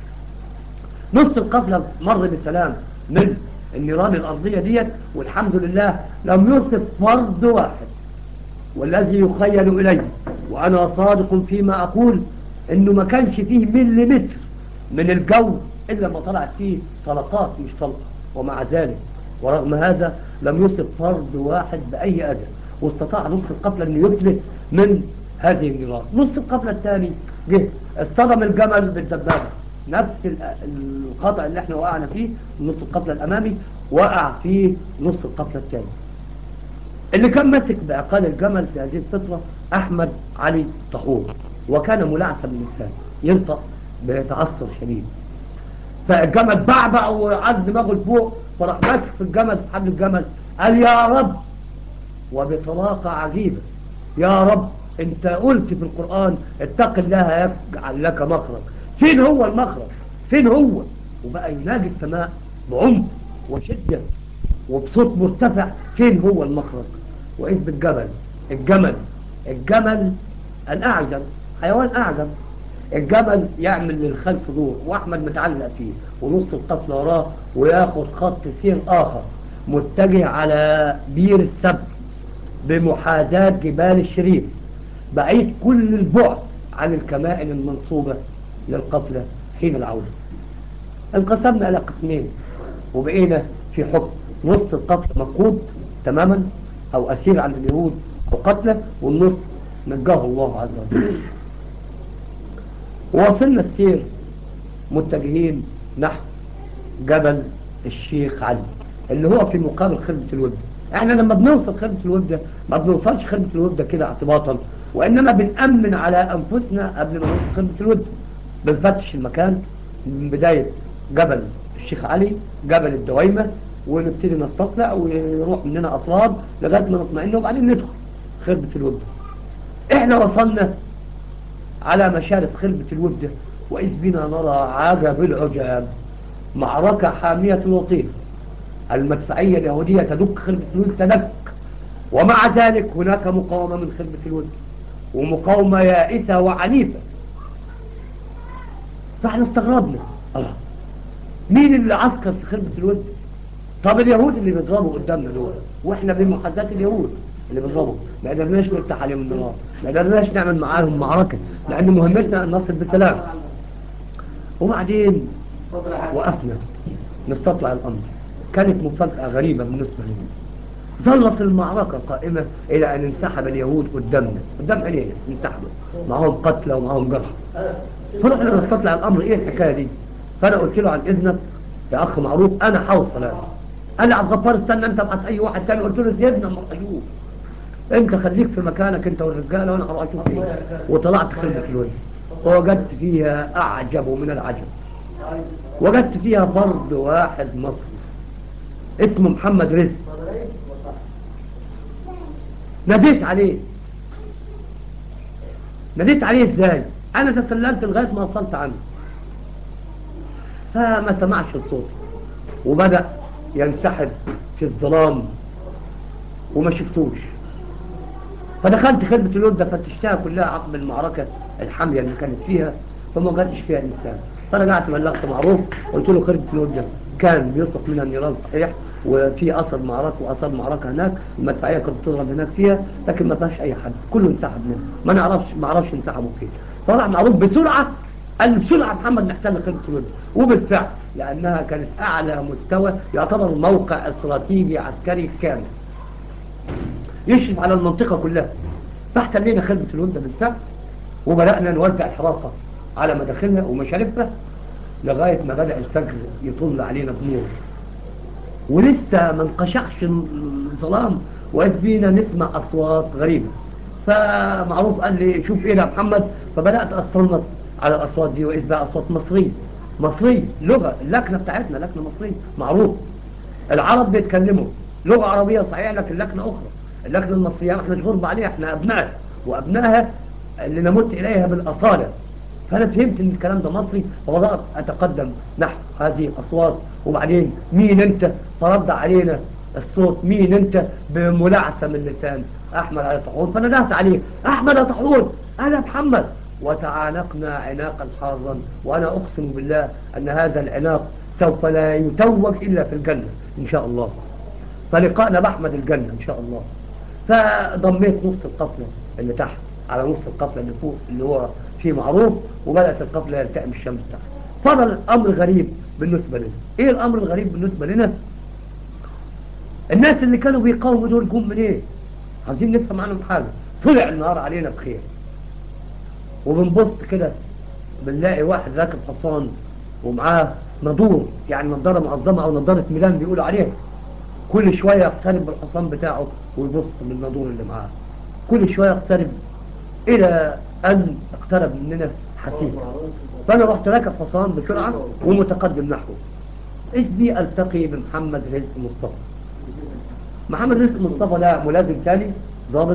نص القفلة مر بسلام من النيران الأرضية ديت والحمد لله لم يصف فرد واحد والذي يخيل إلي وأنا صادق فيما أقول إنه ما كانش فيه مليمتر من الجو إلا ما طلعت فيه طلقات مش طلقة ومع ذلك ورغم هذا لم يصب فرد واحد بأي أذى واستطاع نص القفلة أن يفلت من هذه النيران نص القفلة الثاني جه اصطدم الجمل بالدبابة نفس الخطأ اللي احنا وقعنا فيه نص القفلة الأمامي وقع في نص القفلة الثاني اللي كان ماسك بعقال الجمل في هذه الفترة أحمد علي طحور وكان ملعثم اللسان ينطق بتعثر شديد فالجمل بعبع وعد دماغه لفوق فراح ماسك في الجمل في حبل الجمل قال يا رب وبطلاقة عجيبة يا رب انت قلت في القرآن اتق الله يجعل لك مخرج فين هو المخرج فين هو وبقى يناجي السماء بعمق وشدة وبصوت مرتفع فين هو المخرج وإذ بالجبل الجمل الجمل الأعجم حيوان أعجم الجمل يعمل للخلف دور وأحمد متعلق فيه ونص القفل وراه وياخد خط سير آخر متجه على بير السبت بمحاذاة جبال الشريف بعيد كل البعد عن الكمائن المنصوبة للقفلة حين العودة انقسمنا إلى قسمين وبقينا في حكم نص القتل مفقود تماما أو أسير عند اليهود أو قتله والنص نجاه الله عز وجل ووصلنا السير متجهين نحو جبل الشيخ علي اللي هو في مقابل خربة الودة احنا لما بنوصل خربة الودة ما بنوصلش خربة الودة كده اعتباطا وإنما بنأمن على أنفسنا قبل ما نوصل خربة الودة بنفتش المكان من بداية جبل الشيخ علي جبل الدويمة ونبتدي نستطلع ويروح مننا أطراد لغاية ما نطمئن وبعدين ندخل خربة الودة احنا وصلنا على مشارف خربة الودة وإذ بنا نرى عجب العجاب معركة حامية الوطيس المدفعية اليهودية تدك خربة الودة تدك ومع ذلك هناك مقاومة من خربة الودة ومقاومة يائسة وعنيفة فاحنا استغربنا الله مين اللي عسكر في خربة الودة طب اليهود اللي بيضربوا قدامنا دول واحنا بمحاذاة اليهود اللي بيضربوا ما قدرناش نفتح عليهم النار ما قدرناش نعمل معاهم معركة لأن مهمتنا أن نصل بسلام وبعدين وقفنا نستطلع الأمر كانت مفاجأة غريبة بالنسبة لنا ظلت المعركة قائمة إلى أن انسحب اليهود قدامنا قدام علينا انسحبوا معهم قتلى ومعهم جرحى فرحنا نستطلع الامر ايه الحكايه دي فانا قلت له عن اذنك يا اخ معروف انا حوصل انا قال لي عبد الغفار استنى انت ابعت اي واحد تاني قلت له سيبنا اما اشوف انت خليك في مكانك انت والرجاله وانا هروح اشوف ايه وطلعت خلبة الوجه ووجدت فيها اعجب من العجب وجدت فيها فرد واحد مصري اسمه محمد رزق ناديت عليه ناديت عليه ازاي انا تسللت لغايه ما وصلت عنه فما سمعش الصوت وبدأ ينسحب في الظلام وما شفتوش فدخلت خدمة الودة فتشتها كلها عقب المعركة الحامية اللي كانت فيها فما جاتش فيها إنسان فرجعت بلغت معروف قلت له خدمة الودة كان بيطلق منها النيران صحيح وفي أثر معركة وأثر معركة هناك المدفعية كانت بتضرب هناك فيها لكن ما فيهاش أي حد كله انسحب منها ما نعرفش ما اعرفش انسحبوا فين طلع معروف بسرعة قال بسرعة محمد نحتل خدمة الودة وبالفعل لأنها كانت أعلى مستوى يعتبر موقع استراتيجي عسكري كامل يشرف على المنطقة كلها فاحتلينا خدمة الودة بالفعل وبدأنا نوزع الحراسة على مداخلها ومشارفها لغاية ما بدأ الفجر يطل علينا بنور ولسه ما انقشعش الظلام وإذ بينا نسمع أصوات غريبة فمعروف قال لي شوف إيه يا محمد فبدأت أتصنت على الأصوات دي وإذ بقى أصوات مصرية مصرية لغة اللكنة بتاعتنا لكنة مصرية معروف العرب بيتكلموا لغة عربية صحيح لكن لكنة أخرى اللكنة المصرية احنا مش غرب عليها احنا أبنائها وأبنائها اللي نمت إليها بالأصالة فأنا فهمت إن الكلام ده مصري فبدأت أتقدم نحو هذه الأصوات وبعدين مين أنت فرد علينا الصوت مين أنت بملعثم اللسان أحمد علي طحون فندهت عليه أحمد يا طحون أنا محمد وتعانقنا عناقا حارا وأنا أقسم بالله أن هذا العناق سوف لا يتوج إلا في الجنة إن شاء الله فلقاءنا بأحمد الجنة إن شاء الله فضميت نص القفلة اللي تحت على نص القفلة اللي فوق اللي هو فيه معروف وبدأت القفلة يلتئم الشمس تحت فضل الأمر غريب بالنسبة لنا إيه الأمر الغريب بالنسبة لنا الناس اللي كانوا بيقاوموا دول جم من إيه عايزين نفهم عنهم حاجة طلع النهار علينا بخير وبنبص كده بنلاقي واحد راكب حصان ومعاه نضور يعني نضارة معظمة أو نضارة ميلان بيقولوا عليها كل شوية يقترب بالحصان بتاعه ويبص من النضور اللي معاه كل شوية يقترب إلى أن اقترب مننا حسيس فأنا رحت راكب حصان بسرعة ومتقدم نحوه إيش بي ألتقي بمحمد رزق مصطفى محمد رزق مصطفى ده ملازم تاني ضابط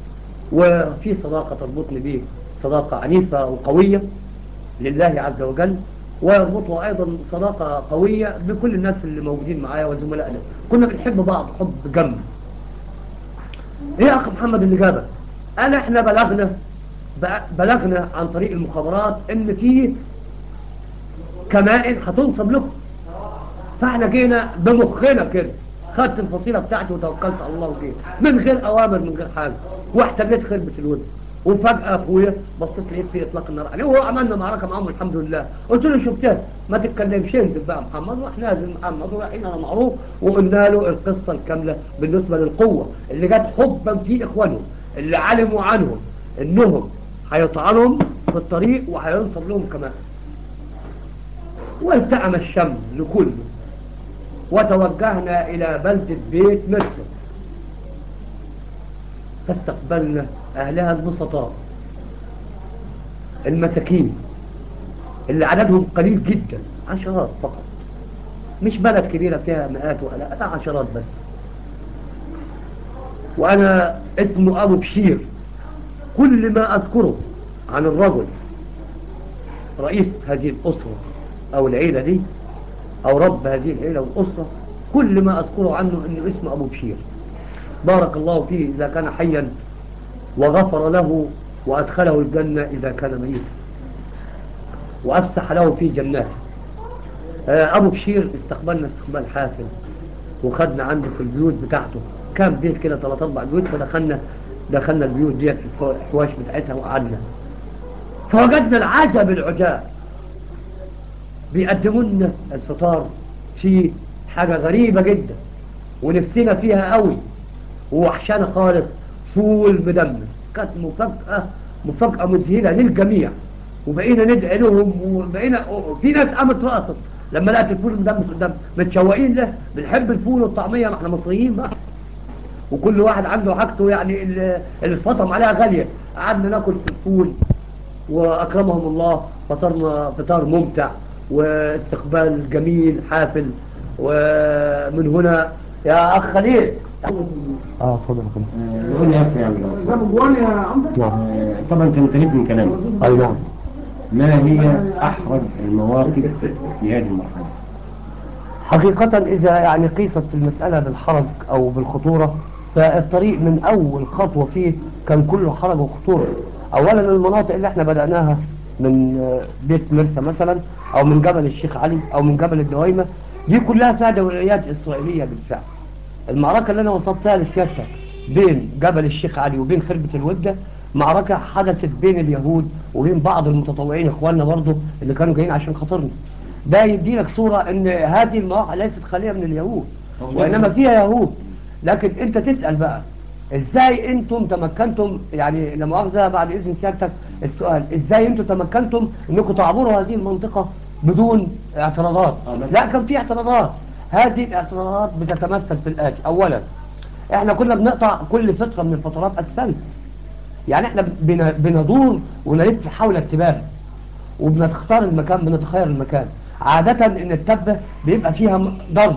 وفي صداقة تربطني به صداقة عنيفة وقوية لله عز وجل ويربطها أيضا صداقة قوية بكل الناس اللي موجودين معايا وزملائنا كنا بنحب بعض حب جم ايه يا أخ محمد اللي جابك قال احنا بلغنا بلغنا عن طريق المخابرات ان في كمائن هتنصب لكم فاحنا جينا بمخنا كده خدت الفصيلة بتاعتي وتوكلت على الله وجيت من غير اوامر من غير حاجة واحتليت خربة الوزن وفجأة اخويا بصيت لقيت في اطلاق النار عليه وهو عملنا معركة معاهم الحمد لله قلت له شفتها ما تتكلمش انزل بقى محمد راح نازل محمد ورايحين على معروف وقلنا له القصة الكاملة بالنسبة للقوة اللي جت حبا في اخوانهم اللي علموا عنهم انهم هيطعنهم في الطريق وهينصب لهم كمان والتأم الشمل لكله وتوجهنا إلى بلدة بيت مرسل فاستقبلنا أهلها البسطاء المساكين اللي عددهم قليل جدا عشرات فقط مش بلد كبيرة فيها مئات وألاف عشرات بس وأنا اسمه أبو بشير كل ما أذكره عن الرجل رئيس هذه الأسرة أو العيلة دي أو رب هذه العيلة والأسرة كل ما أذكره عنه أنه اسمه أبو بشير بارك الله فيه إذا كان حيا وغفر له وأدخله الجنة إذا كان ميتا وأفسح له في جناته أبو بشير استقبلنا استقبال حافل وخدنا عنده في البيوت بتاعته كان بيت كده ثلاث أربع بيوت فدخلنا دخلنا البيوت ديت في الحواش بتاعتها وقعدنا فوجدنا العجب العجاب بيقدموا لنا الفطار في حاجة غريبة جدا ونفسنا فيها قوي ووحشانة خالص فول مدمس كانت مفاجأة مفاجأة مذهلة للجميع وبقينا ندعي لهم وبقينا في ناس قامت رقصت لما لقت الفول مدمس قدام متشوقين له بنحب الفول والطعميه ما احنا مصريين بقى وكل واحد عنده حاجته يعني اللي اللي اتفطم عليها غاليه قعدنا ناكل في الفول واكرمهم الله فطرنا فطار ممتع واستقبال جميل حافل ومن هنا يا اخ خليل اه اتفضل قول يا اخي يا عبد الله. آه، طبعا انت انتهيت من كلامك اي نعم ما هي احرج المواقف في هذه المرحله؟ حقيقة إذا يعني قيست المسألة بالحرج أو بالخطورة فالطريق من أول خطوة فيه كان كله حرج وخطورة أولا المناطق اللي احنا بدأناها من آه، بيت مرسى مثلا أو من جبل الشيخ علي أو من جبل الدويمة دي كلها فيها دوريات إسرائيلية بالفعل المعركة اللي أنا وصلتها لسيادتك بين جبل الشيخ علي وبين خربة الودة معركة حدثت بين اليهود وبين بعض المتطوعين إخواننا برضه اللي كانوا جايين عشان خاطرنا ده يدي لك صورة ان هذه المواقع ليست خالية من اليهود وانما فيها يهود لكن انت تسأل بقى ازاي انتم تمكنتم يعني لا مؤاخذة بعد اذن سيادتك السؤال ازاي انتم تمكنتم انكم تعبروا هذه المنطقة بدون اعتراضات آه، بس- لا كان في اعتراضات هذه الاعتراضات بتتمثل في الاتي اولا احنا كنا بنقطع كل فترة من الفترات اسفلت يعني احنا بن- بندور ونلف حول التباب وبنختار المكان بنتخير المكان عادة ان التبة بيبقى فيها م- ضرب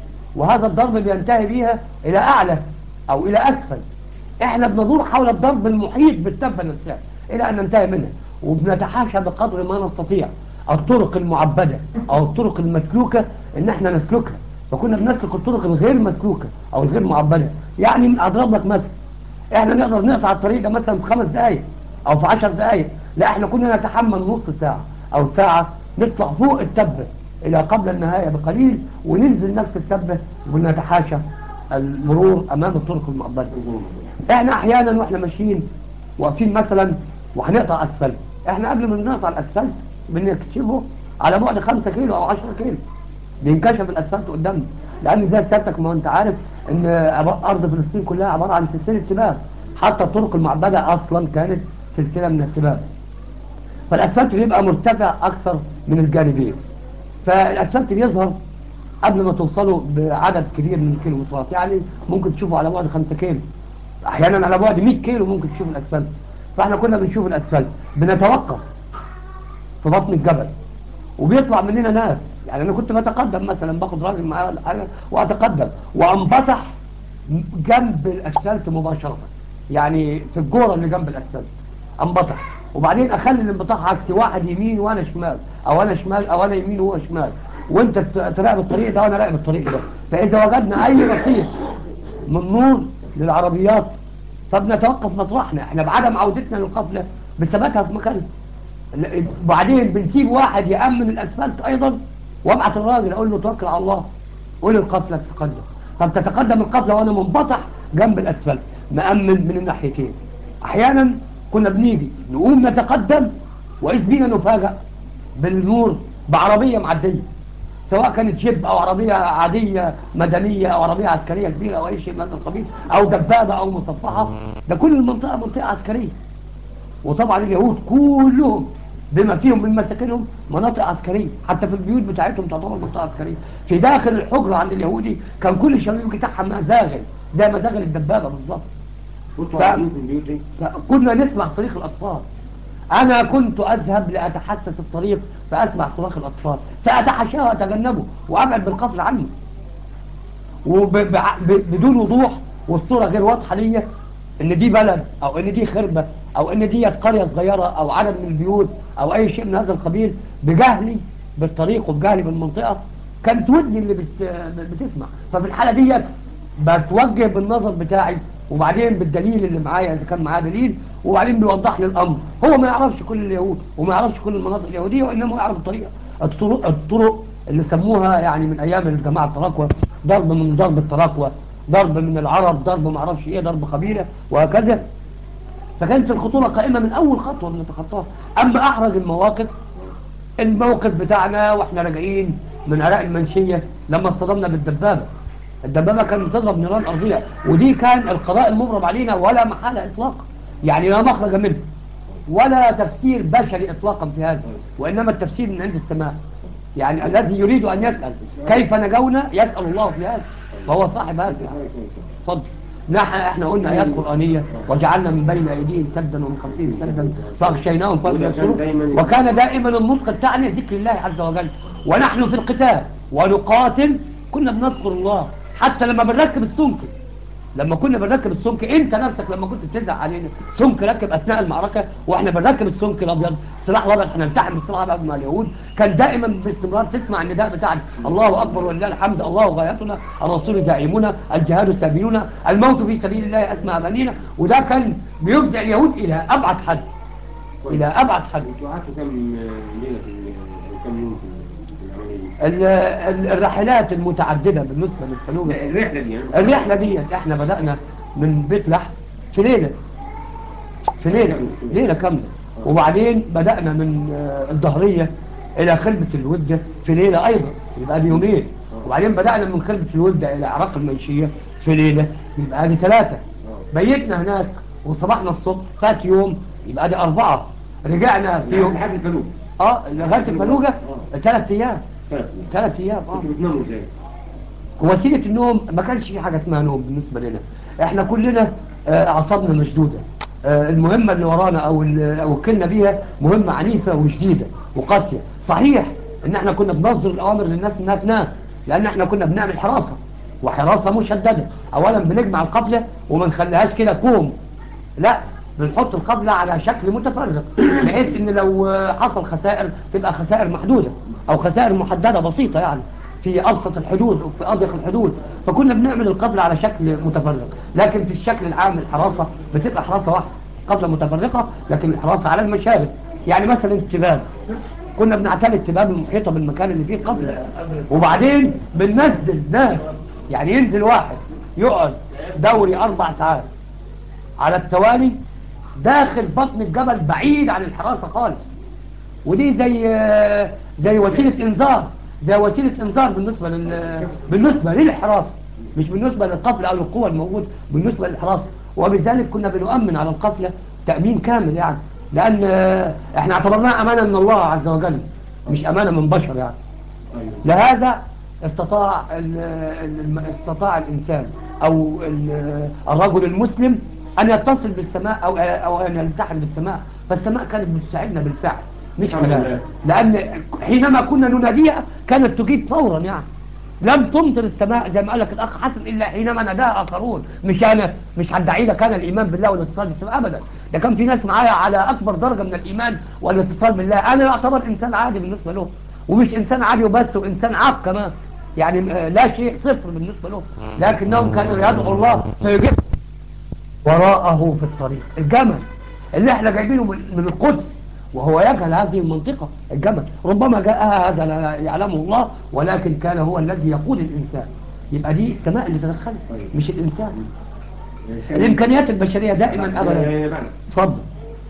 وهذا الضرب بينتهي بيها الى اعلى او الى اسفل احنا بندور حول الضرب المحيط بالتبة نفسها الى ان ننتهي منها وبنتحاشى بقدر ما نستطيع الطرق المعبدة او الطرق المسلوكة ان احنا نسلكها فكنا بنسلك الطرق الغير مسلوكة او الغير معبدة يعني اضرب لك مثل احنا نقدر نقطع الطريق ده مثلا في خمس دقايق او في عشر دقايق لا احنا كنا نتحمل نص ساعة او ساعة نطلع فوق التبة الى قبل النهاية بقليل وننزل نفس التبة ونتحاشى المرور امام الطرق المعبدة احنا احيانا واحنا ماشيين واقفين مثلا وهنقطع اسفلت احنا قبل ما نقطع الاسفلت بنكتشفه على بعد 5 كيلو او 10 كيلو بينكشف الاسفلت قدامنا لان زي سيادتك ما انت عارف ان عب- ارض فلسطين كلها عباره عن سلسله تباب حتى الطرق المعبده اصلا كانت سلسله من التباب فالاسفلت بيبقى مرتفع اكثر من الجانبين فالاسفلت بيظهر قبل ما توصلوا بعدد كبير من الكيلومترات يعني ممكن تشوفوا على بعد 5 كيلو احيانا على بعد 100 كيلو ممكن تشوف الاسفلت فاحنا كنا بنشوف الاسفلت بنتوقف في بطن الجبل وبيطلع مننا ناس يعني انا كنت بتقدم مثلا باخد راجل معايا ولا حاجه واتقدم وانبطح جنب الاسفلت مباشره يعني في الجوره اللي جنب الاسفلت انبطح وبعدين اخلي الانبطاح عكسي واحد يمين وانا شمال او انا شمال او انا يمين وهو شمال وانت ت- تراقب الطريق ده وانا راقب الطريق ده فاذا وجدنا اي رصيد من نور للعربيات فبنتوقف مطرحنا احنا بعدم عودتنا للقفله بثباتها في مكانها ل- وبعدين بنسيب واحد يأمن الأسفلت أيضا وابعت الراجل أقول له توكل على الله قول القفلة تتقدم طب تتقدم القفلة وأنا منبطح جنب الأسفلت مأمن من الناحيتين أحيانا كنا بنيجي نقوم نتقدم وإذ بينا نفاجأ بالنور بعربية معدية سواء كانت جيب أو عربية عادية مدنية أو عربية عسكرية كبيرة أو أي شيء من هذا القبيل أو دبابة أو مصفحة ده كل المنطقة منطقة عسكرية وطبعا اليهود كلهم بما فيهم من مساكنهم مناطق عسكرية حتى في البيوت بتاعتهم تعتبر منطقة عسكرية في داخل الحجرة عند اليهودي كان كل الشبابيك بتاعها مزاغل زي مزاغل الدبابة بالظبط كنتوا ف- قاعدين في البيوت دي؟ كنا نسمع صريخ الأطفال أنا كنت أذهب لأتحسس الطريق فأسمع صراخ الأطفال فأتحاشاه وأتجنبه وأبعد بالقفل عنه وبدون وضوح والصورة غير واضحة ليا ان دي بلد او ان دي خربة او ان دي قرية صغيرة او عدد من البيوت او اي شيء من هذا القبيل بجهلي بالطريق وبجهلي بالمنطقة كانت ودني اللي بت... بتسمع ففي الحالة دي بتوجه بالنظر بتاعي وبعدين بالدليل اللي معايا اذا كان معاه دليل وبعدين بيوضح لي الامر هو ما يعرفش كل اليهود وما يعرفش كل المناطق اليهودية وانما يعرف الطريقة الطرق الطرق اللي سموها يعني من ايام الجماعة التراكوة ضرب من ضرب التراكوة ضرب من العرب ضرب ما اعرفش ايه ضرب قبيلة وهكذا فكانت الخطورة قائمة من اول خطوة بنتخطاها اما احرج المواقف الموقف بتاعنا واحنا راجعين من عراق المنشية لما اصطدمنا بالدبابة الدبابة كانت بتضرب نيران ارضية ودي كان القضاء المبرم علينا ولا محالة اطلاقا يعني لا مخرج منه ولا تفسير بشري إطلاقا في هذا وإنما التفسير من عند السماء يعني الذي يريد أن يسأل كيف نجونا يسأل الله في هذا فهو صاحب هذا اتفضل نحن احنا قلنا ايات قرانيه وجعلنا من بين ايديهم سدا ومن خلفهم سدا فاغشيناهم فهم يبصرون وكان دائما النطق بتاعنا ذكر الله عز وجل ونحن في القتال ونقاتل كنا بنذكر الله حتى لما بنركب السمك لما كنا بنركب السمك انت نفسك لما كنت بتزعق علينا سمك ركب اثناء المعركه واحنا بنركب السمك الابيض السلاح الابيض احنا نلتحم بالسلاح الابيض مع اليهود كان دائما باستمرار تسمع النداء بتاعنا الله اكبر ولله الحمد الله غايتنا الرسول داعمنا الجهاد سبيلنا الموت في سبيل الله اسمى بنينا وده كان بيفزع اليهود الى ابعد حد الى ابعد حد انتوا قعدتوا كام ليله في ال- او كام يوم في في العمليه دي؟ ال- ال- الرحلات المتعدده بالنسبه للفلوجه لا، الرحله دي يعني الرحلة دي احنا بدأنا من بيت لحم في ليلة في ليلة ليلة كاملة وبعدين بدأنا من آه، الظهرية إلى خلبة الودة في ليلة أيضا يبقى دي يومين وبعدين بدأنا من خلبة الودة إلى عراق المنشية في ليلة يبقى دي ثلاثة بيتنا هناك وصبحنا الصبح فات يوم يبقى دي أربعة رجعنا في يوم لحد الفلوج اه لغاية الفلوجة ثلاث أيام ثلاث ثلاث أيام اه كنتوا بتناموا ازاي؟ وسيلة النوم ما كانش في حاجة اسمها نوم بالنسبة لنا احنا كلنا آه، اعصابنا مشدودة آه، المهمة اللي ورانا او اللي وكلنا بيها مهمة عنيفة وشديدة وقاسية صحيح ان احنا كنا بنصدر الاوامر للناس انها تنام لان احنا كنا بنعمل حراسة وحراسة مشددة اولا بنجمع القبلة وما نخليهاش كده كوم لا بنحط القبلة على شكل متفرق بحيث ان لو آه، حصل خسائر تبقى خسائر محدودة او خسائر محددة بسيطة يعني في أبسط الحدود وفي أضيق الحدود فكنا بنعمل القبلة على شكل متفرق لكن في الشكل العام الحراسة بتبقى حراسة واحدة قبلة متفرقة لكن الحراسة على المشارب يعني مثلا التباب كنا بنعتني التباب المحيطة بالمكان اللي فيه القبلة وبعدين بننزل ناس يعني ينزل واحد يقعد دوري أربع ساعات على التوالي داخل بطن الجبل بعيد عن الحراسة خالص ودي زي زي وسيلة انذار زي وسيلة انذار بالنسبة لل بالنسبة للحراسة مش بالنسبة للقفلة او القوة الموجودة بالنسبة للحراسة وبذلك كنا بنؤمن على القفلة تأمين كامل يعني لأن احنا اعتبرناها أمانة من الله عز وجل مش أمانة من بشر يعني ايوه لهذا استطاع ال- ال- استطاع الإنسان أو ال- الرجل المسلم أن يتصل بالسماء أو أو أن يلتحم بالسماء فالسماء كانت بتساعدنا بالفعل مش الحمد كلام لله. لأن حينما كنا نناديها كانت تجيب فورا يعني لم تمطر السماء زي ما قال لك الأخ حسن إلا حينما ناداها آخرون مش أنا مش هدعي لك أنا الإيمان بالله والاتصال بالسماء أبدا ده كان في ناس معايا على أكبر درجة من الإيمان والاتصال بالله أنا أعتبر إنسان عادي بالنسبة له ومش إنسان عادي وبس وإنسان عاق كمان يعني آه، لا شيء صفر بالنسبة له لكنهم كانوا يدعوا الله فيجب وراءه في الطريق الجمل اللي احنا جايبينه من من القدس وهو يجهل هذه المنطقة الجمل ربما جاء هذا لا يعلمه الله ولكن كان هو الذي يقود الإنسان يبقى دي السماء اللي تدخلت مش الإنسان الإمكانيات البشرية دائما أبدا يا بعد اتفضل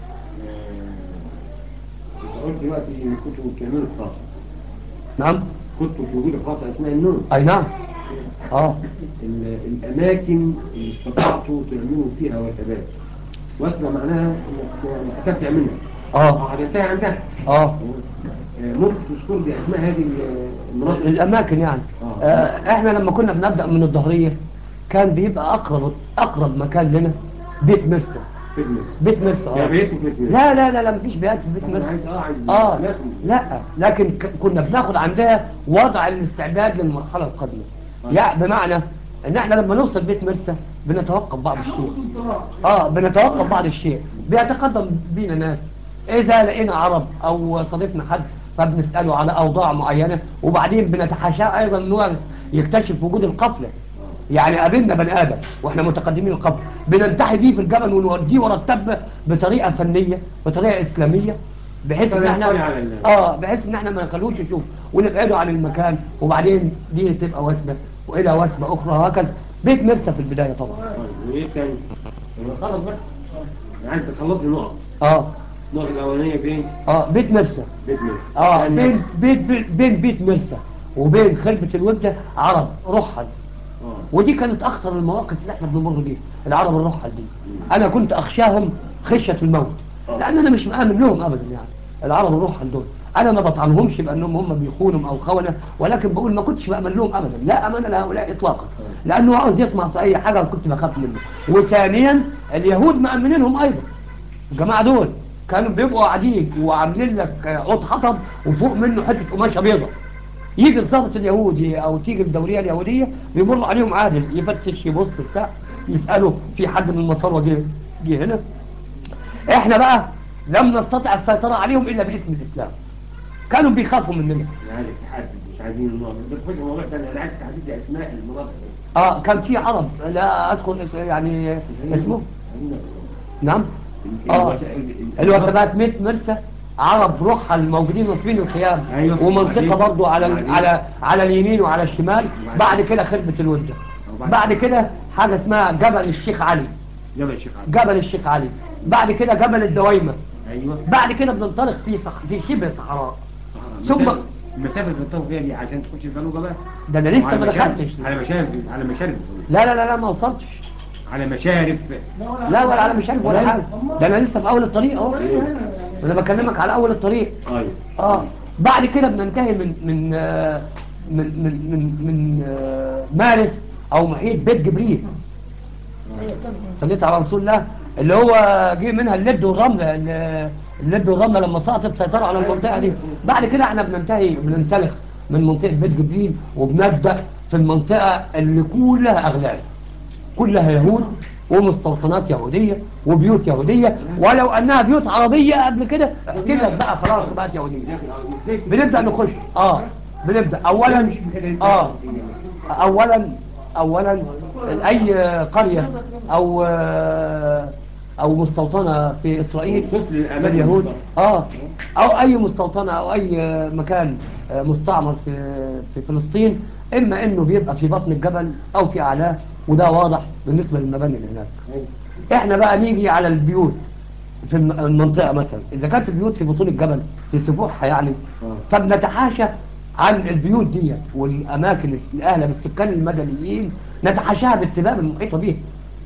انت قلت دلوقتي ان كنتوا بتعملوا خاصة نعم كنتوا في وجود خاصة اثناء النوم أي نعم اه ال- الاماكن اللي استطعتوا تعملوا فيها وثبات واسمع معناها انك يعني اتت تعملها اه عدتها عندها اه آه، ممكن تذكر لي اسماء هذه ال- المناطق الأماكن يعني آه. آه احنا لما كنا بنبدأ من الظهرية كان بيبقى أقرب أقرب مكان لنا بيت مرسى فتنس بيت مرسى يا اه بيت فتنس لا لا لا لا مفيش بيات في بيت أنا مرسى عايز اه عايز اه لا لا لكن ك- كنا بناخد عندها وضع الاستعداد للمرحلة القادمة يعني بمعنى ان احنا لما نوصل بيت مرسى بنتوقف بعض الشيء اه بنتوقف بعض الشيء بيتقدم بينا ناس اذا لقينا عرب او صديقنا حد فبنسأله على اوضاع معينة وبعدين بنتحاشاه ايضا ان هو يكتشف وجود القفلة يعني قابلنا بني ادم واحنا متقدمين القبر بننتحي بيه في الجبل ونوديه ورا التبه بطريقه فنيه بطريقه اسلاميه بحيث ان احنا يطلع على ال- اه بحيث ان احنا ما نخلوش يشوف ونبعده عن المكان وبعدين دي تبقى وسمه والى وسمه اخرى وهكذا بيت مرسى في البدايه طبعا طيب وايه تاني؟ طب خلص بس يعني انت خلصت النقط اه النقط الاولانيه فين؟ اه بيت مرسى بيت مصر اه يعني- بين بيت بين, بين بيت مرسى وبين خربة الودة عرب رحل اه ودي كانت اخطر المواقف اللي احنا بنمر بيها العرب الرحل دي انا كنت اخشاهم خشية الموت لان انا مش مآمن لهم ابدا يعني العرب الروح عندهم انا ما بطعنهمش بانهم هم بيخونوا او خونه ولكن بقول ما كنتش بامن لهم ابدا لا امان لهؤلاء اطلاقا لانه عاوز يطمع في اي حاجه كنت بخاف منه وثانيا اليهود مامنينهم ايضا الجماعه دول كانوا بيبقوا قاعدين وعاملين لك عود حطب وفوق منه حته قماشه بيضاء يجي الضابط اليهودي او تيجي الدوريه اليهوديه بيمر عليهم عادل يفتش يبص بتاع يساله في حد من المصاروه جه جه هنا احنا بقى لم نستطع السيطره عليهم الا باسم الاسلام كانوا بيخافوا مننا يعني التحدي مش عايزين النوع ده تخش الموضوع ده انا عايز تحديد اسماء المناطق اه كان في عرب لا اذكر اس- يعني اسمه نعم اه الوثبات 100 مرسى عرب روحها الموجودين ناصبين الخيام أيوة. ومنطقه وبعدين؟ برضو على ال- وبعدين؟ على على اليمين وعلى الشمال وبعدين؟ بعد كده خربة الوده وبعدين؟ بعد كده حاجه اسمها جبل الشيخ علي جبل الشيخ علي جبل الشيخ علي بعد كده جبل الدويمه ايوه بعد كده بننطلق في صح في شبه صحراء صحراء. ثم- المسافة- المسافه اللي بتطوف فيها دي عشان تخش الجنوب بقى ده انا لسه وعلى ما مشارف- دخلتش على مشارف على مشارف لا لا لا لا ما وصلتش على مشارف لا ولا على مشارف ولا حاجه ده انا لسه في اول الطريق اهو انا بكلمك على اول الطريق ايوه اه بعد كده بننتهي من من آه، من من من, من آه، مارس او محيط بيت جبريل صليت على رسول الله اللي هو جه منها اللد والرمله ال- اللد والرمله لما سقطت سيطروا على المنطقه دي بعد كده احنا بننتهي بننسلخ من منطقه بيت جبريل وبنبدا في المنطقه اللي كلها اغلال كلها يهود ومستوطنات يهودية وبيوت يهودية ولو أنها بيوت عربية قبل كده احكي لك بقى خلاص بقت يهودية بنبدأ نخش اه بنبدأ أولا اه أولا أولا أي قرية أو آه، أو مستوطنة في إسرائيل طفل الأمان اليهود بالضبط. اه او اي مستوطنه او اي مكان آه، مستعمر في في فلسطين اما انه بيبقى في بطن الجبل او في اعلاه وده واضح بالنسبه للمباني اللي هناك احنا بقى نيجي على البيوت في الم- المنطقه مثلا اذا كانت البيوت في بطون الجبل في سفوحها يعني فبنتحاشى عن البيوت دي والاماكن الاهله بالسكان المدنيين نتحاشاها بالتباب المحيطه بيها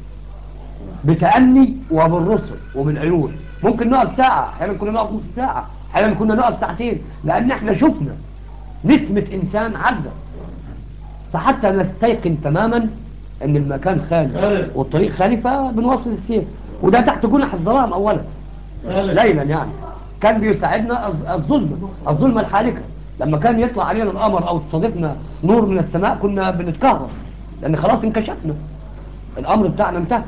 بتأني وبالرسل وبالعيون ممكن نقف ساعة احيانا كنا نقف نص ساعة احيانا كنا نقف ساعتين لأن احنا شفنا نسمة إنسان عدى فحتى نستيقن تماما ان المكان خالي والطريق خالي فبنواصل السير وده تحت جنح الظلام اولا ليلا يعني كان بيساعدنا الظ- الظلمة الظلمة الحالكة لما كان يطلع علينا القمر او تصادفنا نور من السماء كنا بنتكهرب لان خلاص انكشفنا الامر بتاعنا انتهى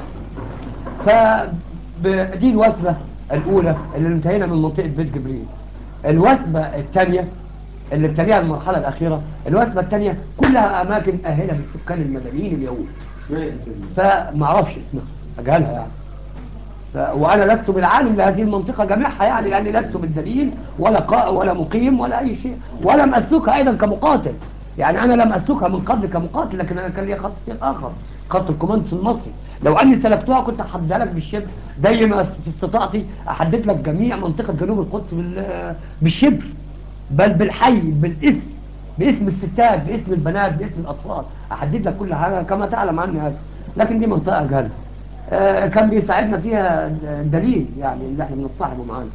فدي الوثبة الأولى اللي انتهينا من منطقة بيت جبريل الوثبة الثانية اللي بتليها المرحلة الأخيرة الوثبة الثانية كلها أماكن أهلة بالسكان المدنيين اليهود اسمها ايه يا سيدنا؟ فما اعرفش اسمها أجهلها يعني ف... وأنا لست بالعالم لهذه المنطقة جميعها يعني لأني لست بالدليل ولا قاء ولا مقيم ولا أي شيء ولم أسلكها أيضا كمقاتل يعني أنا لم أسلكها من قبل كمقاتل لكن أنا كان لي خط سير آخر خط الكوماندس المصري لو أني سلكتها كنت أحددها لك بالشبه زي ما في استطاعتي أحدد لك جميع منطقة جنوب القدس بال... بالشبه بل بالحي بالاسم باسم الستات باسم البنات باسم الأطفال أحدد لك كل حاجة كما تعلم عني هذا لكن دي منطقة جهل آه، كان بيساعدنا فيها دليل يعني اللي احنا بنصاحبه معانا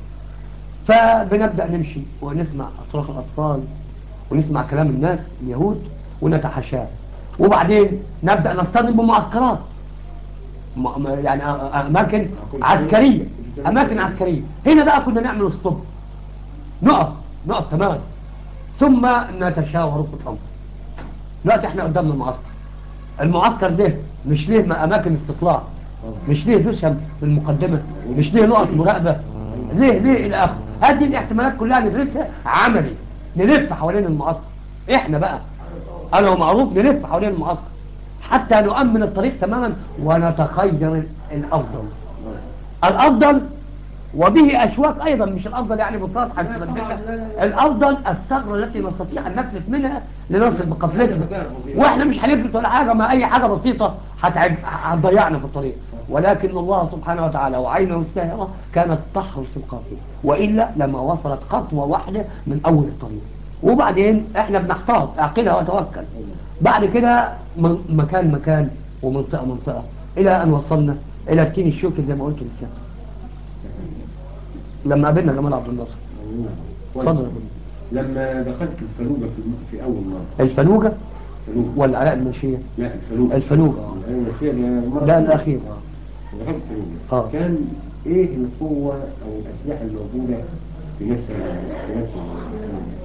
فبنبدأ نمشي ونسمع أصراخ الأطفال ونسمع كلام الناس اليهود ونتحاشاه وبعدين نبدأ نصطدم بمعسكرات م- م- يعني أ- أماكن عسكرية أماكن عسكرية هنا بقى كنا نعمل ستوب نقف نقف تمام ثم نتشاور في الأمر دلوقتي احنا قدامنا معسكر المعسكر ده مش ليه م- أماكن استطلاع مش ليه دشم في المقدمة مش ليه نقط مراقبة ليه ليه إلى آخره هذه الاحتمالات كلها ندرسها عملي نلف حوالين المعسكر احنا بقى أنا ومعروف نلف حوالين المعسكر حتى نؤمن الطريق تماما ونتخير الأفضل الأفضل وبه أشواك أيضا مش الأفضل يعني بساطة هنتمددها الأفضل الثغرة التي نستطيع أن نفلت منها لنصل بقفلتنا وإحنا مش هنفلت ولا حاجة ما أي حاجة بسيطة هتعب هتضيعنا في الطريق ولكن الله سبحانه وتعالى وعينه الساهرة كانت تحرس القافلة وإلا لما وصلت خطوة واحدة من أول الطريق وبعدين إحنا بنحتاط أعقلها وتوكل بعد كده من- مكان مكان ومنطقة منطقة إلى أن وصلنا إلى التين الشوكي زي ما قلت لسه لما قابلنا جمال عبد الناصر كويس. اتفضل لما دخلت الفلوجة في, في أول مرة الفلوجة فلوجة ولا علاء المنشية لا الفلوجة الفلوجة أنا المشية ده المرة ده الثانية. الأخير آه. دخلت الفلوجة آه. كان إيه القوة أو الأسلحة الموجودة في نفس ال- في نفس ال-